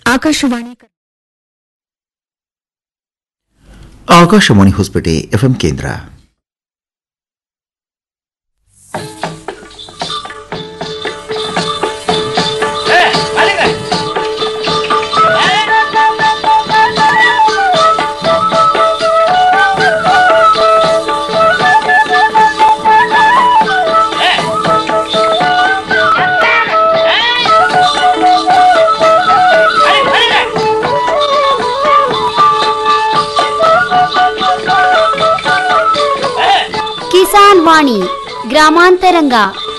Akashvani Akashvani Hosapete FM ಕೇಂದ್ರ ಕಿಸಾನ್ ವಾಣಿ ಗ್ರಾಮಾಂತರಂಗ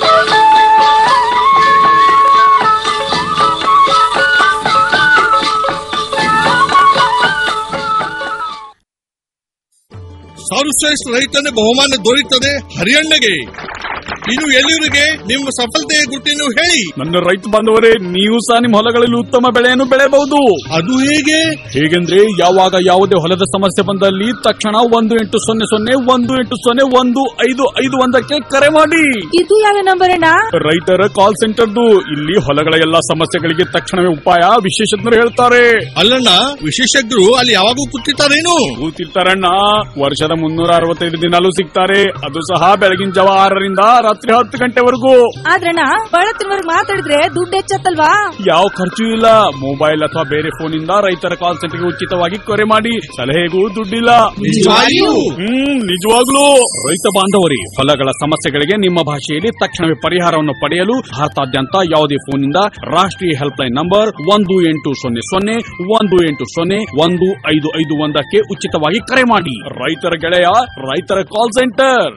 ಸರ್ವಶ್ರೇಷ್ಠ ರೈತನ ಬಹುಮಾನ ದೊರೆಯುತ್ತದೆ ಹರಿಯಣ್ಣಗೆ ಇನ್ನು ಎಲ್ಲಿವರಿಗೆ ನಿಮ್ಮ ಸಫಲತೆಯ ಗುಟ್ಟಿನ ಹೇಳಿ ನನ್ನ ರೈತ ಬಾಂಧವರೇ ನೀವು ಸಹ ನಿಮ್ಮ ಹೊಲಗಳಲ್ಲಿ ಉತ್ತಮ ಬೆಳೆಯನ್ನು ಬೆಳೆಯಬಹುದು ಅದು ಹೇಗೆ ಹೇಗೆಂದ್ರೆ ಯಾವಾಗ ಯಾವುದೇ ಹೊಲದ ಸಮಸ್ಯೆ ಬಂದಲ್ಲಿ ತಕ್ಷಣ ಒಂದು ಎಂಟು ಸೊನ್ನೆ ಸೊನ್ನೆ ಒಂದು ಎಂಟು ಸೊನ್ನೆ ಒಂದು ಐದು ಐದು ಒಂದಕ್ಕೆ ಕರೆ ಮಾಡಿ ಇದು ಯಾವ ನಂಬರ್ ಅಣ್ಣ ರೈತರ ಕಾಲ್ ಸೆಂಟರ್ದು ಇಲ್ಲಿ ಹೊಲಗಳ ಎಲ್ಲಾ ಸಮಸ್ಯೆಗಳಿಗೆ ತಕ್ಷಣವೇ ಉಪಾಯ ವಿಶೇಷಜ್ಞರು ಹೇಳ್ತಾರೆ ಅಲ್ಲಣ್ಣ ವಿಶೇಷಜ್ಞರು ಅಲ್ಲಿ ಯಾವಾಗೂ ಕೂತಿರ್ತಾರೇನು ಕೂತಿರ್ತಾರಣ್ಣ ವರ್ಷದ ಮುನ್ನೂರ ಅರವತ್ತೈದು ದಿನಾಲೂ ಸಿಗ್ತಾರೆ ಅದು ಸಹ ಬೆಳಗಿನ ಜಾವ ಆರರಿಂದ ರಾತ್ರಿ ಹತ್ತು ಗಂಟೆವರೆಗೂ ಆದ್ರಣ್ಣ ಬಳತ್ತಿನವರ್ಗ್ ಮಾತಾಡಿದ್ರೆ ದುಡ್ಡು ಹೆಚ್ಚತ್ತಲ್ವಾ ಯಾವ ಖರ್ಚು ಇಲ್ಲ ಮೊಬೈಲ್ ಅಥವಾ ಬೇರೆ ಫೋನ್ ಇಂದ ರೈತರ ಕಾಲ್ ಸೆಂಟರ್ಗೆ ಉಚಿತವಾಗಿ ಕರೆ ಮಾಡಿ ಸಲಹೆಗೂ ದುಡ್ಡಿಲ್ಲ ನಿಜವಾಗಿಯೂ? ಹ್ಮ್ ನಿಜವಾಗ್ಲೂ ರೈತ ಬಾಂಧವರಿ ಹೊಲಗಳ ಸಮಸ್ಯೆಗಳಿಗೆ ನಿಮ್ಮ ಭಾಷೆಯಲ್ಲಿ ತಕ್ಷಣವೇ ಪರಿಹಾರವನ್ನು ಪಡೆಯಲು ಭಾರತಾದ್ಯಂತ ಯಾವುದೇ ಫೋನ್ ಇಂದ ರಾಷ್ಟ್ರೀಯ ಹೆಲ್ಪ್ ಲೈನ್ ನಂಬರ್ ಒಂದು ಎಂಟು ಸೊನ್ನೆ ಸೊನ್ನೆ ಒಂದು ಎಂಟು ಸೊನ್ನೆ ಒಂದು ಐದು ಐದು ಒಂದಕ್ಕೆ ಉಚಿತವಾಗಿ ಕರೆ ಮಾಡಿ ರೈತರ ಗೆಳೆಯ ರೈತರ ಕಾಲ್ ಸೆಂಟರ್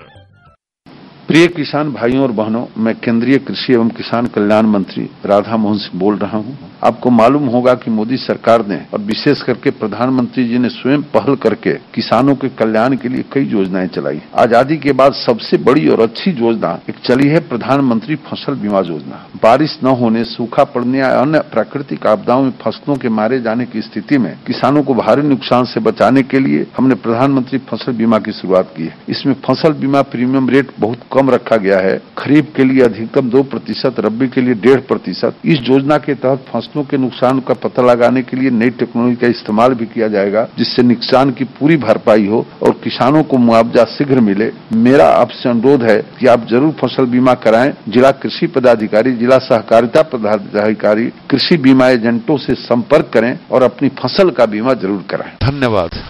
प्रिय किसान भाइयों और बहनों मैं केंद्रीय कृषि एवं किसान कल्याण मंत्री राधा मोहन सिंह बोल रहा हूं आपको मालूम होगा कि मोदी सरकार ने और विशेष करके प्रधानमंत्री जी ने स्वयं पहल करके किसानों के कल्याण के लिए कई योजनाएं चलाई आजादी के बाद सबसे बड़ी और अच्छी योजना एक चली है प्रधानमंत्री फसल बीमा योजना बारिश न होने सूखा पड़ने या अन्य प्राकृतिक आपदाओं में फसलों के मारे जाने की स्थिति में किसानों को भारी नुकसान से बचाने के लिए हमने प्रधानमंत्री फसल बीमा की शुरुआत की है इसमें फसल बीमा प्रीमियम रेट बहुत कम रखा गया है खरीफ के लिए अधिकतम दो प्रतिशत रबी के लिए डेढ़ प्रतिशत इस योजना के तहत फसलों के नुकसान का पता लगाने के लिए नई टेक्नोलॉजी का इस्तेमाल भी किया जाएगा जिससे नुकसान की पूरी भरपाई हो और किसानों को मुआवजा शीघ्र मिले मेरा आपसे अनुरोध है कि आप जरूर फसल बीमा कराएं जिला कृषि पदाधिकारी जिला सहकारिता पदाधिकारी कृषि बीमा एजेंटों से संपर्क करें और अपनी फसल का बीमा जरूर कराएं धन्यवाद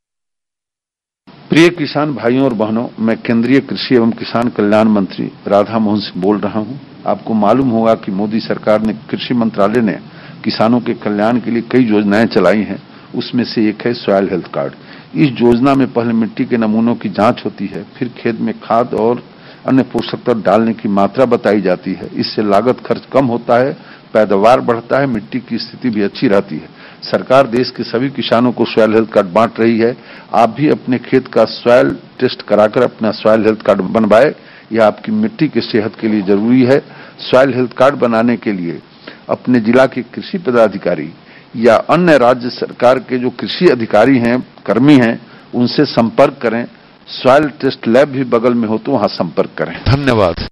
प्रिय किसान भाइयों और बहनों मैं केंद्रीय कृषि एवं किसान कल्याण मंत्री राधा मोहन सिंह बोल रहा हूं आपको मालूम होगा कि मोदी सरकार ने कृषि मंत्रालय ने किसानों के कल्याण के लिए कई योजनाएं चलाई हैं उसमें से एक है सॉयल हेल्थ कार्ड इस योजना में पहले मिट्टी के नमूनों की जांच होती है फिर खेत में खाद और अन्य पोषक तत्व डालने की मात्रा बताई जाती है इससे लागत खर्च कम होता है पैदावार बढ़ता है मिट्टी की स्थिति भी अच्छी रहती है सरकार देश के सभी किसानों को सॉयल हेल्थ कार्ड बांट रही है आप भी अपने खेत का सॉयल टेस्ट कराकर अपना सॉयल हेल्थ कार्ड बनवाए यह आपकी मिट्टी की सेहत के लिए जरूरी है सॉयल हेल्थ कार्ड बनाने के लिए अपने जिला के कृषि पदाधिकारी या अन्य राज्य सरकार के जो कृषि अधिकारी हैं कर्मी हैं उनसे संपर्क करें सॉयल टेस्ट लैब भी बगल में हो तो वहां संपर्क करें धन्यवाद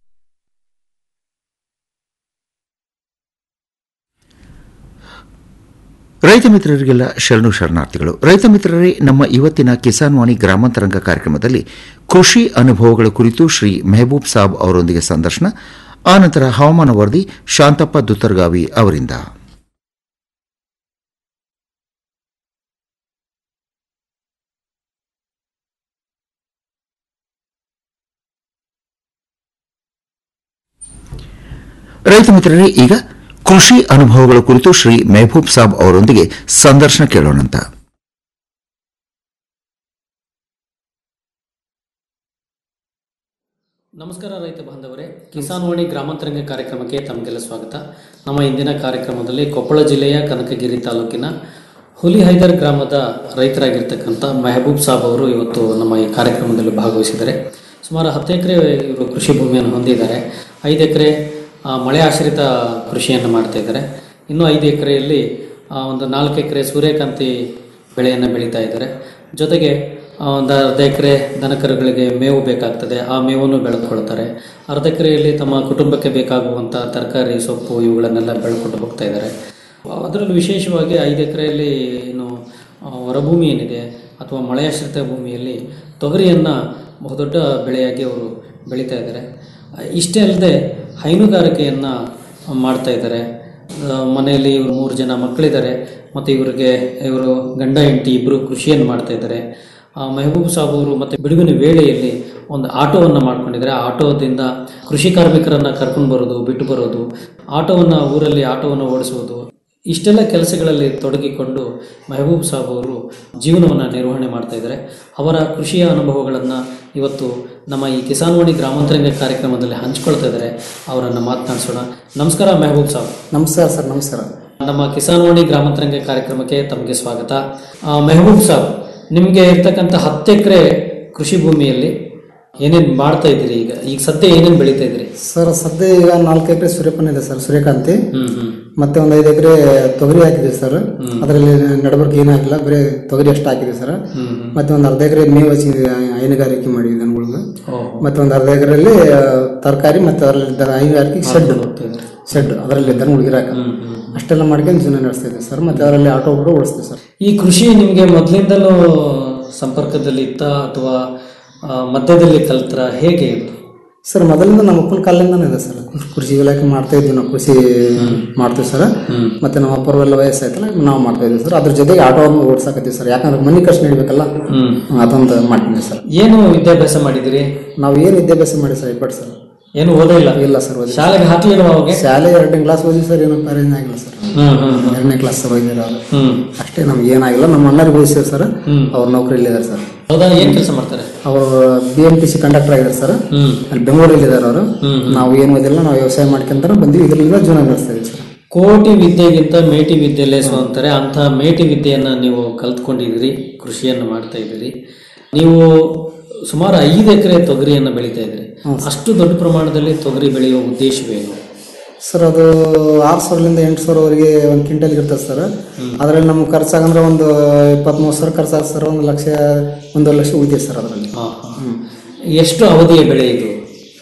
ರೈತ ಮಿತ್ರರಿಗೆಲ್ಲ ಶರಣು ಶರಣಾರ್ಥಿಗಳು ರೈತ ಮಿತ್ರರೇ ನಮ್ಮ ಇವತ್ತಿನ ಕಿಸಾನ್ ವಾಣಿ ಗ್ರಾಮಾಂತರಂಗ ಕಾರ್ಯಕ್ರಮದಲ್ಲಿ ಕೃಷಿ ಅನುಭವಗಳ ಕುರಿತು ಶ್ರೀ ಮೆಹಬೂಬ್ ಸಾಬ್ ಅವರೊಂದಿಗೆ ಸಂದರ್ಶನ ಆನಂತರ ಹವಾಮಾನ ವರದಿ ಶಾಂತಪ್ಪ ದುತ್ತರ್ಗಾವಿ ಅವರಿಂದ ರೈತ ಮಿತ್ರರೇ ಈಗ ಕೃಷಿ ಅನುಭವಗಳ ಕುರಿತು ಶ್ರೀ ಮೆಹಬೂಬ್ ಸಾಬ್ ಅವರೊಂದಿಗೆ ಸಂದರ್ಶನ ಕೇಳೋಣಂತ ನಮಸ್ಕಾರ ರೈತ ಬಾಂಧವರೇ ಕಿಸಾನ್ ವಾಣಿ ಗ್ರಾಮಾಂತರಂಗ ಕಾರ್ಯಕ್ರಮಕ್ಕೆ ತಮಗೆಲ್ಲ ಸ್ವಾಗತ ನಮ್ಮ ಇಂದಿನ ಕಾರ್ಯಕ್ರಮದಲ್ಲಿ ಕೊಪ್ಪಳ ಜಿಲ್ಲೆಯ ಕನಕಗಿರಿ ತಾಲೂಕಿನ ಹುಲಿಹೈದರ್ ಗ್ರಾಮದ ರೈತರಾಗಿರ್ತಕ್ಕಂಥ ಮೆಹಬೂಬ್ ಸಾಬ್ ಅವರು ಇವತ್ತು ನಮ್ಮ ಈ ಕಾರ್ಯಕ್ರಮದಲ್ಲಿ ಭಾಗವಹಿಸಿದ್ದಾರೆ ಸುಮಾರು ಹತ್ತು ಎಕರೆ ಇವರು ಕೃಷಿ ಭೂಮಿಯನ್ನು ಹೊಂದಿದ್ದಾರೆ ಐದು ಎಕರೆ ಮಳೆ ಆಶ್ರಿತ ಕೃಷಿಯನ್ನು ಮಾಡ್ತಾ ಇದ್ದಾರೆ ಇನ್ನು ಐದು ಎಕರೆಯಲ್ಲಿ ಒಂದು ನಾಲ್ಕು ಎಕರೆ ಸೂರ್ಯಕಾಂತಿ ಬೆಳೆಯನ್ನು ಬೆಳೀತಾ ಇದ್ದಾರೆ ಜೊತೆಗೆ ಆ, ಒಂದು ಅರ್ಧ ಎಕರೆ ದನಕರುಗಳಿಗೆ ಮೇವು ಬೇಕಾಗ್ತದೆ ಆ ಮೇವನ್ನು ಬೆಳೆದುಕೊಳ್ತಾರೆ ಅರ್ಧ ಎಕರೆಯಲ್ಲಿ ತಮ್ಮ ಕುಟುಂಬಕ್ಕೆ ಬೇಕಾಗುವಂಥ ತರಕಾರಿ ಸೊಪ್ಪು ಇವುಗಳನ್ನೆಲ್ಲ ಬೆಳ್ಕೊಂಡು ಹೋಗ್ತಾ ಇದ್ದಾರೆ ಅದರಲ್ಲೂ ವಿಶೇಷವಾಗಿ ಐದು ಎಕರೆಯಲ್ಲಿ ಏನು ಆ, ಹೊರಭೂಮಿ ಏನಿದೆ ಅಥವಾ ಮಳೆಯಾಶ್ರಿತ ಭೂಮಿಯಲ್ಲಿ ತೊಗರಿಯನ್ನು ಬಹುದೊಡ್ಡ ಬೆಳೆಯಾಗಿ ಅವರು ಬೆಳೀತಾ ಇದ್ದಾರೆ ಆ, ಇಷ್ಟೇ ಅಲ್ಲದೆ ಹೈನುಗಾರಿಕೆಯನ್ನು ಮಾಡ್ತಾ ಇದ್ದಾರೆ ಆ, ಮನೆಯಲ್ಲಿ ಇವರು ಮೂರು ಜನ ಮಕ್ಕಳಿದ್ದಾರೆ ಮತ್ತು ಇವರಿಗೆ ಇವರು ಗಂಡ ಹೆಂಡತಿ ಇಬ್ಬರು ಕೃಷಿಯನ್ನು ಮಾಡ್ತಾ ಇದ್ದಾರೆ ಆ, ಮೆಹಬೂಬ್ ಸಾಬ್ ಅವರು ಮತ್ತೆ ಬಿಡುವಿನ ವೇಳೆಯಲ್ಲಿ ಒಂದು ಆಟೋವನ್ನು ಮಾಡ್ಕೊಂಡಿದ್ದಾರೆ ಆ ಆಟೋದಿಂದ ಕೃಷಿ ಕಾರ್ಮಿಕರನ್ನ ಕರ್ಕೊಂಡು ಬರೋದು ಬಿಟ್ಟು ಬರೋದು ಆಟೋವನ್ನು ಊರಲ್ಲಿ ಆಟೋವನ್ನು ಓಡಿಸುವುದು ಇಷ್ಟೆಲ್ಲ ಕೆಲಸಗಳಲ್ಲಿ ತೊಡಗಿಕೊಂಡು ಮೆಹಬೂಬ್ ಸಾಬ್ ಅವರು ಜೀವನವನ್ನು ನಿರ್ವಹಣೆ ಮಾಡ್ತಾ ಇದ್ದಾರೆ ಅವರ ಕೃಷಿಯ ಅನುಭವಗಳನ್ನು ಇವತ್ತು ನಮ್ಮ ಈ ಕಿಸಾನ್ವಾಣಿ ಗ್ರಾಮಾಂತರಂಗ ಕಾರ್ಯಕ್ರಮದಲ್ಲಿ ಹಂಚ್ಕೊಳ್ತಾ ಇದ್ದಾರೆ ಅವರನ್ನು ಮಾತನಾಡಿಸೋಣ ನಮಸ್ಕಾರ ಮೆಹಬೂಬ್ ಸಾಬ್ ನಮಸ್ಕಾರ ಸರ್ ನಮಸ್ಕಾರ ನಮ್ಮ ಕಿಸಾನ್ವಾಣಿ ಗ್ರಾಮಾಂತರಂಗ ಕಾರ್ಯಕ್ರಮಕ್ಕೆ ತಮಗೆ ಸ್ವಾಗತ ಆ, ಮೆಹಬೂಬ್ ಸಾಬ್ ನಿಮಗೆ ಇರ್ತಕ್ಕಂಥ ಹತ್ತು ಎಕರೆ ಕೃಷಿ ಭೂಮಿಯಲ್ಲಿ ಏನೇನು ಮಾಡ್ತಾ ಇದ್ದೀರಿ ಈಗ ಈಗ ಸದ್ಯ ಏನೇನು ಬೆಳೀತಾ ಇದ್ದೀರಿ ಸರ್ ಸದ್ಯ ಈಗ ನಾಲ್ಕು ಎಕರೆ ಸೂರ್ಯಪಾನ ಇದೆ ಸರ್ ಸೂರ್ಯಕಾಂತಿ ಹ್ಮ್ ಹ್ಮ್ ಮತ್ತೆ ಒಂದು ಐದು ಎಕರೆ ತೊಗರಿ ಹಾಕಿದೆ ಸರ್ ಅದರಲ್ಲಿ ನಡಬರ್ಕ್ ಏನು ಹಾಕಿಲ್ಲ ಬರೀ ತೊಗರಿ ಅಷ್ಟು ಹಾಕಿದೆ ಸರ್ ಮತ್ತೆ ಒಂದು ಅರ್ಧ ಎಕರೆ ಮೇವು ಹಚ್ಚಿ ಹೈನುಗಾರಿಕೆ ಮಾಡಿದ್ವಿ ದನಗಳಿಗೆ ಮತ್ತೆ ಒಂದು ಅರ್ಧ ಎಕರೆಯಲ್ಲಿ ತರಕಾರಿ ಮತ್ತೆ ಅದರಲ್ಲಿ ದನ- ಹೈನುಗಾರಿಕೆ ಶೆಡ್ ಶೆಡ್ ಅದರಲ್ಲಿ ದನಗಳಿಗೆ ಇರಾಕ ಅಷ್ಟೆಲ್ಲ ಮಾಡ್ಕೊಂಡು ಜೀವನ ನಡೆಸ್ತಾ ಇದ್ದೀವಿ ಸರ್ ಮತ್ತೆ ಅದರಲ್ಲಿ ಆಟೋ ಕೂಡ ಓಡಿಸ್ತೀವಿ ಸರ್ ಈ ಕೃಷಿ ನಿಮಗೆ ಮೊದಲಿಂದಲೂ ಸಂಪರ್ಕದಲ್ಲಿ ಇತ್ತ ಅಥವಾ ಆ, ಮಧ್ಯದಲ್ಲಿ ಕಲ್ತ್ರ ಹೇಗೆ ಇದು ಸರ್ ಮೊದಲಿಂದ ನಮ್ಮ ಅಪ್ಪನ ಕಾಲಿಂದನೇ ಇದೆ ಸರ್ ಕೃಷಿ ಇಲಾಖೆ ಮಾಡ್ತಾ ಇದ್ವಿ ನಾವು ಕೃಷಿ ಮಾಡ್ತೀವಿ ಸರ್ ಮತ್ತೆ ನಮ್ಮ ಅಪ್ಪರೆಲ್ಲ ವಯಸ್ಸಾಯ್ತಲ್ಲ ನಾವು ಮಾಡ್ತಾ ಇದ್ವಿ ಸರ್ ಅದ್ರ ಜೊತೆಗೆ ಆಟೋವನ್ನು ಓಡಿಸಾಕತ್ತೀವಿ ಸರ್ ಯಾಕಂದ್ರೆ ಮನೆ ಖರ್ಚು ನಡಿಬೇಕಲ್ಲ ಅದೊಂದು ಮಾಡ್ತೀವಿ ಸರ್ ಏನು ವಿದ್ಯಾಭ್ಯಾಸ ಮಾಡಿದಿರಿ ನಾವು ಏನು ವಿದ್ಯಾಭ್ಯಾಸ ಮಾಡಿ ಸರ್ ಇಪ್ಪತ್ತು ಸರ್ ಏನು ಓದೇ ಇಲ್ಲ ಇಲ್ಲ ಸರ್ ಓದಿ ಶಾಲೆಗೆ ಹಾಕ್ಲಿಲ್ವ ಅವಾಗೆ ಶಾಲೆ ಎರಡನೇ ಕ್ಲಾಸ್ ಓದಿ ಸರ್ ಏನೋ ಪ್ಯಾರೇಜ್ ಆಗಿಲ್ಲ ಸರ್ ಹ್ಮ್ ಹ್ಮ್ ಹ್ಮ್. ಎರಡನೇ ಕ್ಲಾಸ್ ಸರ್ ಓದಿಲ್ಲ ಅವ್ರು ಹ್ಮ್ ಅಷ್ಟೇ ನಮ್ಗೆ ಏನಾಗಿಲ್ಲ ನಮ್ಮ ಅಣ್ಣರಿಗೆ ಓದಿಸಿದ್ರು ಸರ್ ಅವ್ರ ನೌಕರಿಯಲ್ಲಿ ಇದ್ದಾರೆ ಸರ್ ಹೌದಾ ಏನ್ ಕೆಲಸ ಮಾಡ್ತಾರೆ ಅವರು B M T C conductor ಆಗಿದ್ದಾರೆ ಸರ್ ಹ್ಮ್ ಅಲ್ಲಿ ಬೆಂಗಳೂರಲ್ಲಿ ಇದ್ದಾರೆ ಅವರು ನಾವು ಏನು ಓದಿಲ್ಲ ನಾವು ವ್ಯವಸಾಯ ಮಾಡ್ಕೊಂತಾರೆ ಬಂದ್ವಿ ಇದರಿಂದ ಜೀವನ ನಡೆಸ್ತಾ ಇದೀವಿ ಸರ್ ಕೋಟಿ ವಿದ್ಯೆಗಿಂತ ಮೇಟಿ ವಿದ್ಯೆ ಲೇಸು ಅಂತಾರೆ ಅಂತ ಮೇಟಿ ವಿದ್ಯೆಯನ್ನ ನೀವು ಕಲ್ತ್ಕೊಂಡಿದ್ದೀರಿ ಕೃಷಿಯನ್ನು ಮಾಡ್ತಾ ಇದ್ದೀರಿ ನೀವು ಸುಮಾರು ಐದು ಎಕರೆ ತೊಗರಿಯನ್ನು ಬೆಳೀತಾ ಇದ್ದೀರಿ ಅಷ್ಟು ದೊಡ್ಡ ಪ್ರಮಾಣದಲ್ಲಿ ತೊಗರಿ ಬೆಳೆಯುವ ಉದ್ದೇಶವೇನು ಸರ್ ಅದು ಆರು ಸಾವಿರದಿಂದ ಎಂಟು ಸಾವಿರವರೆಗೆ ಒಂದು ಕ್ವಿಂಟಲ್ ಇರ್ತದೆ ಸರ್ ಅದರಲ್ಲಿ ನಮ್ಗೆ ಖರ್ಚಾಗಂದ್ರೆ ಒಂದು ಇಪ್ಪತ್ತ್ಮೂರು ಸಾವಿರ ಖರ್ಚಾಗ ಸರ್ ಒಂದು ಲಕ್ಷ ಒಂದೂವರೆ ಲಕ್ಷ ಉಳಿತೈತೆ ಸರ್ ಅದರಲ್ಲಿ ಹಾ, ಹಾ. ಎಷ್ಟು ಅವಧಿಯ ಬೆಳೆ ಇದು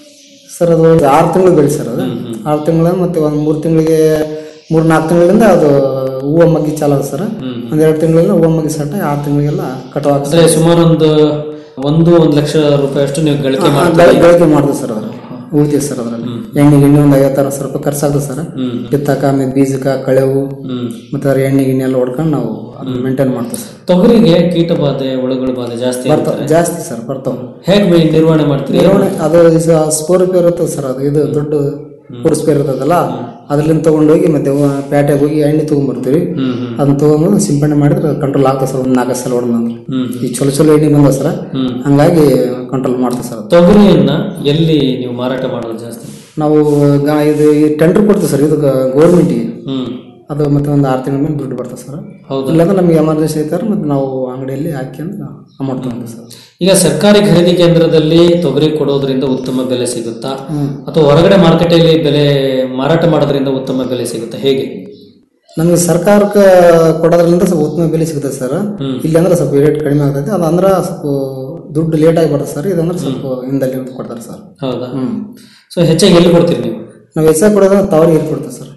ಸರ್ ಅದು ಆರು ತಿಂಗಳು ಬೆಳೆ ಸರ್ ಅದು ಆರು ತಿಂಗಳ ಮತ್ತೆ ಒಂದು ಮೂರು ತಿಂಗಳಿಗೆ ಮೂರು ನಾಲ್ಕು ತಿಂಗಳಿಂದ ಅದು ಹೂವು ಮಗ್ಗಿ ಚಾಲ ಸರ್ ಒಂದ್ ಎರಡು ತಿಂಗಳಿಂದ ಹೂವು ಮಗ್ಗಿ ಸಟ್ಟ ಆರು ತಿಂಗಳಿಗೆಲ್ಲ ಕಟಾವ್ ಅಂದ್ರೆ ಸುಮಾರು ಒಂದು ಒಂದು ಒಂದು ಲಕ್ಷ ರೂಪಾಯಿ ಅಷ್ಟು ನೀವು ಗಳಿಕೆ ಮಾಡ್ತೀರಿ ಬೆಳೆ- ಬೆಳಗ್ಗೆ ಮಾಡಿದ್ವಿ ಸರ್ ಅದ್ರಲ್ಲಿ ಉಳಿತೀವಿ ಸರ್ ಅದರಲ್ಲಿ ಎಣ್ಣೆ ಗಿಣ್ಣೆ ಒಂದು ಐವತ್ತು ಅರವತ್ತು ಸಾವಿರ ರೂಪಾಯಿ ಖರ್ಚಾಗ್ತದೆ ಸರ್ ಬಿತ್ತಾಕ ಆಮೇಲೆ ಬೀಜಕ್ಕ ಕಳೆವು ಮತ್ತೆ ಅದ್ರ ಎಣ್ಣೆ ಗಿಣ್ಣೆ ಎಲ್ಲ ಹೊಡ್ಕೊಂಡು ನಾವು ಅದನ್ನ ಮೇಂಟೈನ್ ಮಾಡ್ತೀವಿ ಸರ್ ತೊಗರಿಗೆ ಕೀಟ ಬಾಧೆ ಹುಳುಗಳ ಬಾಧೆ ಜಾಸ್ತಿ ಬರ್ತಾವ ಇರುತ್ತೆ. ಜಾಸ್ತಿ ಸರ್ ಬರ್ತಾವ ಹೇಗೆ ಬೆ- ನಿರ್ವಹಣೆ ಮಾಡ್ತೀರಿ ನಿರ್ವಹಣೆ ಅದು ಸ್ಪೋರ್ ಪೇರ್ ಇರ್ತದೆ ಸರ್ ಅದು ಇದು ದೊಡ್ಡ ಕುರ್ಸ್ ಪೇರ್ ಇರ್ತದಲ್ಲ ಅದ್ರಲ್ಲಿಂದ ತಗೊಂಡೋಗಿ ಮತ್ತೆ ಹೋ- ಪ್ಯಾಟೆಗೆ ಹೋಗಿ ಎಣ್ಣೆ ತಗೊಂಡ್ಬರ್ತೀವಿ ಅದನ್ನ ತಗೊಂಡು ಸಿಂಪಡಣೆ ಮಾಡಿದ್ರೆ ಕಂಟ್ರೋಲ್ ಆಗ್ತದೆ ಸರ್ ಒಂದು ನಾಲ್ಕು ಸಲ ಹೊಡೆದಂದ್ರೆ ಈಗ ಚಲೋ ಚಲೋ ಎಣ್ಣೆ ಬಂದ ಸರ್ ಹಂಗಾಗಿ ಕಂಟ್ರೋಲ್ ಮಾಡ್ತೀವಿ ಸರ್ ಅದು. ತೊಗರಿಯನ್ನ ಎಲ್ಲಿ ನೀವು ಮಾರಾಟ ಮಾಡೋದು ಜಾಸ್ತಿ ನಾವು ಗ- ಇದು ಟೆಂಡರ್ ಕೊಡ್ತೀವಿ ಸರ್ ಇದು ಗೌರ್ಮೆಂಟಿಗೆ ಹ್ಮ್ ಅದು ಮತ್ತೆ ಒಂದು ಆರು ತಿಂಗಳ ಮೇಲೆ ದುಡ್ಡು ಬರ್ತದೆ ಸರ್ ಹೌದಾ? ಇಲ್ಲಾಂದ್ರೆ ನಮಗೆ ಎಮರ್ಜೆನ್ಸಿ ಐತಾರೆ ಮತ್ತೆ ನಾವು ಅಂಗಡಿಯಲ್ಲಿ ಹಾಕ್ಯಂದು ಅಮೌಂಟ್ ತಗೊಂತೀವಿ ಸರ್ ಈಗ ಸರ್ಕಾರಿ ಖರೀದಿ ಕೇಂದ್ರದಲ್ಲಿ ತೊಗರಿ ಕೊಡೋದ್ರಿಂದ ಉತ್ತಮ ಬೆಲೆ ಸಿಗುತ್ತಾ ಅಥವಾ ಹೊರಗಡೆ ಮಾರುಕಟ್ಟೆಯಲ್ಲಿ ಬೆಲೆ ಮಾರಾಟ ಮಾಡೋದ್ರಿಂದ ಉತ್ತಮ ಬೆಲೆ ಸಿಗುತ್ತಾ ಹೇಗೆ ನಮಗೆ ಸರ್ಕಾರಕ್ಕೆ ಕೊಡೋದ್ರಿಂದ ಸ್ವಲ್ಪ ಉತ್ತಮ ಬೆಲೆ ಸಿಗುತ್ತೆ ಸರ್ ಇಲ್ಲಿ ಅಂದ್ರೆ ಸ್ವಲ್ಪ ರೇಟ್ ಕಡಿಮೆ ಆಗ್ತೈತೆ ಅದು ಅಂದ್ರೆ ಸ್ವಲ್ಪ ದುಡ್ಡು ಲೇಟ್ ಆಗಿ ಬರುತ್ತೆ ಸರ್ ಇದಂದ್ರೆ ಸ್ವಲ್ಪ ಹಿಂದಲ್ಲಿ ಕೊಡ್ತಾರೆ ಸರ್ ಹೌದಾ ಸೊ ಹೆಚ್ಚಾಗಿ ಎಲ್ಲಿ ಕೊಡ್ತೀರಿ ನೀವು ನಾವು ಹೆಚ್ಚಾಗಿ ಕೊಡೋದ್ರೆ ತವರಿಗೆ ಇಲ್ಲಿ ಕೊಡ್ತೀವಿ ಸರ್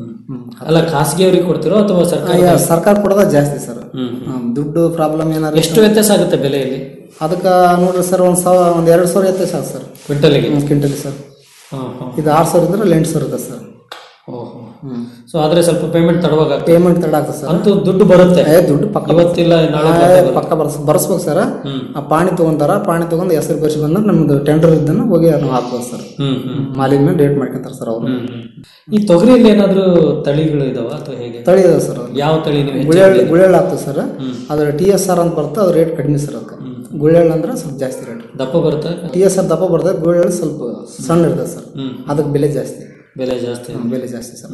ಅಲ್ಲ ಖಾಸಗಿಯವರಿಗೆ ಕೊಡ್ತೀರೋ ಅಥವಾ ಸರ್ಕಾರ ಈಗ ಸರ್ಕಾರ ಕೊಡೋದ ಜಾಸ್ತಿ ಸರ್ ಹ್ಮ್. ದುಡ್ಡು ಪ್ರಾಬ್ಲಮ್ ಏನಾದ್ರು ಎಷ್ಟು ವ್ಯತ್ಯಾಸ ಆಗುತ್ತೆ ಬೆಲೆಯಲ್ಲಿ ಅದಕ್ಕೆ ನೋಡ್ರಿ ಸರ್ ಒಂದು ಸಾವಿರ ಒಂದು ಎರಡು ಸಾವಿರ ಎತ್ತೆ ಸಾಕು ಸರ್ ಕ್ವಿಂಟಲ್ಗೆ ಒಂದು ಕ್ವಿಂಟಲ್ ಸರ್ ಹಾಂ ಹಾಂ ಇದು ಆರು ಸಾವಿರ ಇದ್ರೆ ಅಲ್ಲಿ ಎಂಟು ಸಾವಿರ ಇದೆ ಸರ್ ಓಹೋ ಸೊ ಆದ್ರೆ ಸ್ವಲ್ಪ ಪೇಮೆಂಟ್ ತಡವಾಗ ಪೇಮೆಂಟ್ ತಡ ಆಗ್ತದೆ ಸರ್ ಅಂತೂ ದುಡ್ಡು ಬರುತ್ತೆ ಏ ದುಡ್ಡು ಪಕ್ಕ ಇವತ್ತಿಲ್ಲ ನಾಳೆ ಏ, ಪಕ್ಕ ಬರ್ಸ್ ಬರ್ಸ್ಬೇಕು ಸರ್ ಆ ಪಾಣಿ ತಗೊಂತಾರ ಪಾಣಿ ತಗೊಂಡು ಹೆಸರು ಬರ್ಸಿ ಬಂದ್ರೆ ನಮ್ದು ಟೆಂಡರ್ ಇದ್ದನ್ನು ಹೋಗಿ ನಾವು ಹಾಕ್ಬೋದು ಸರ್ ಹ್ಮ್ ಹ್ಮ್ ಮಾಲಿನ ಮೇಲೆ ರೇಟ್ ಮಾಡ್ಕೊಂತಾರೆ ಸರ್ ಅವರು ಈ ತೊಗರಿಯಲ್ಲಿ ಏನಾದ್ರೂ ತಳಿಗಳು ಇದಾವ ಅಥವಾ ಹೇಗೆ ತಳಿ ಇದೆ ಸರ್ ಅದು ಯಾವ ತಳಿ ನೀವು ಹೆಚ್ಚು ಗುಳೆಳ್ ಗುಳೆಳ್ ಆಗ್ತದೆ ಸರ್ ಅದ್ರ ಟಿ ಎಸ್ ಆರ್ ಅಂತ ಬರುತ್ತೆ ಅದು ರೇಟ್ ಕಡಿಮೆ ಸರ್ ಅದಕ್ಕೆ ಗುಳೆಳ್ ಅಂದ್ರೆ ಸ್ವಲ್ಪ ಜಾಸ್ತಿ ರೇಟ್ ದಪ್ಪ ಬರುತ್ತಾ ಟಿ ಎಸ್ ಆರ್ ದಪ್ಪ ಬರ್ತದೆ ಗುಳೆಳ್ ಸ್ವಲ್ಪ ಸಣ್ಣ ಇರ್ತದೆ ಸರ್ ಅದಕ್ಕೆ ಬೆಲೆ ಜಾಸ್ತಿ ಬೆಲೆ ಜಾಸ್ತಿ ಬೆಲೆ ಜಾಸ್ತಿ ಸರ್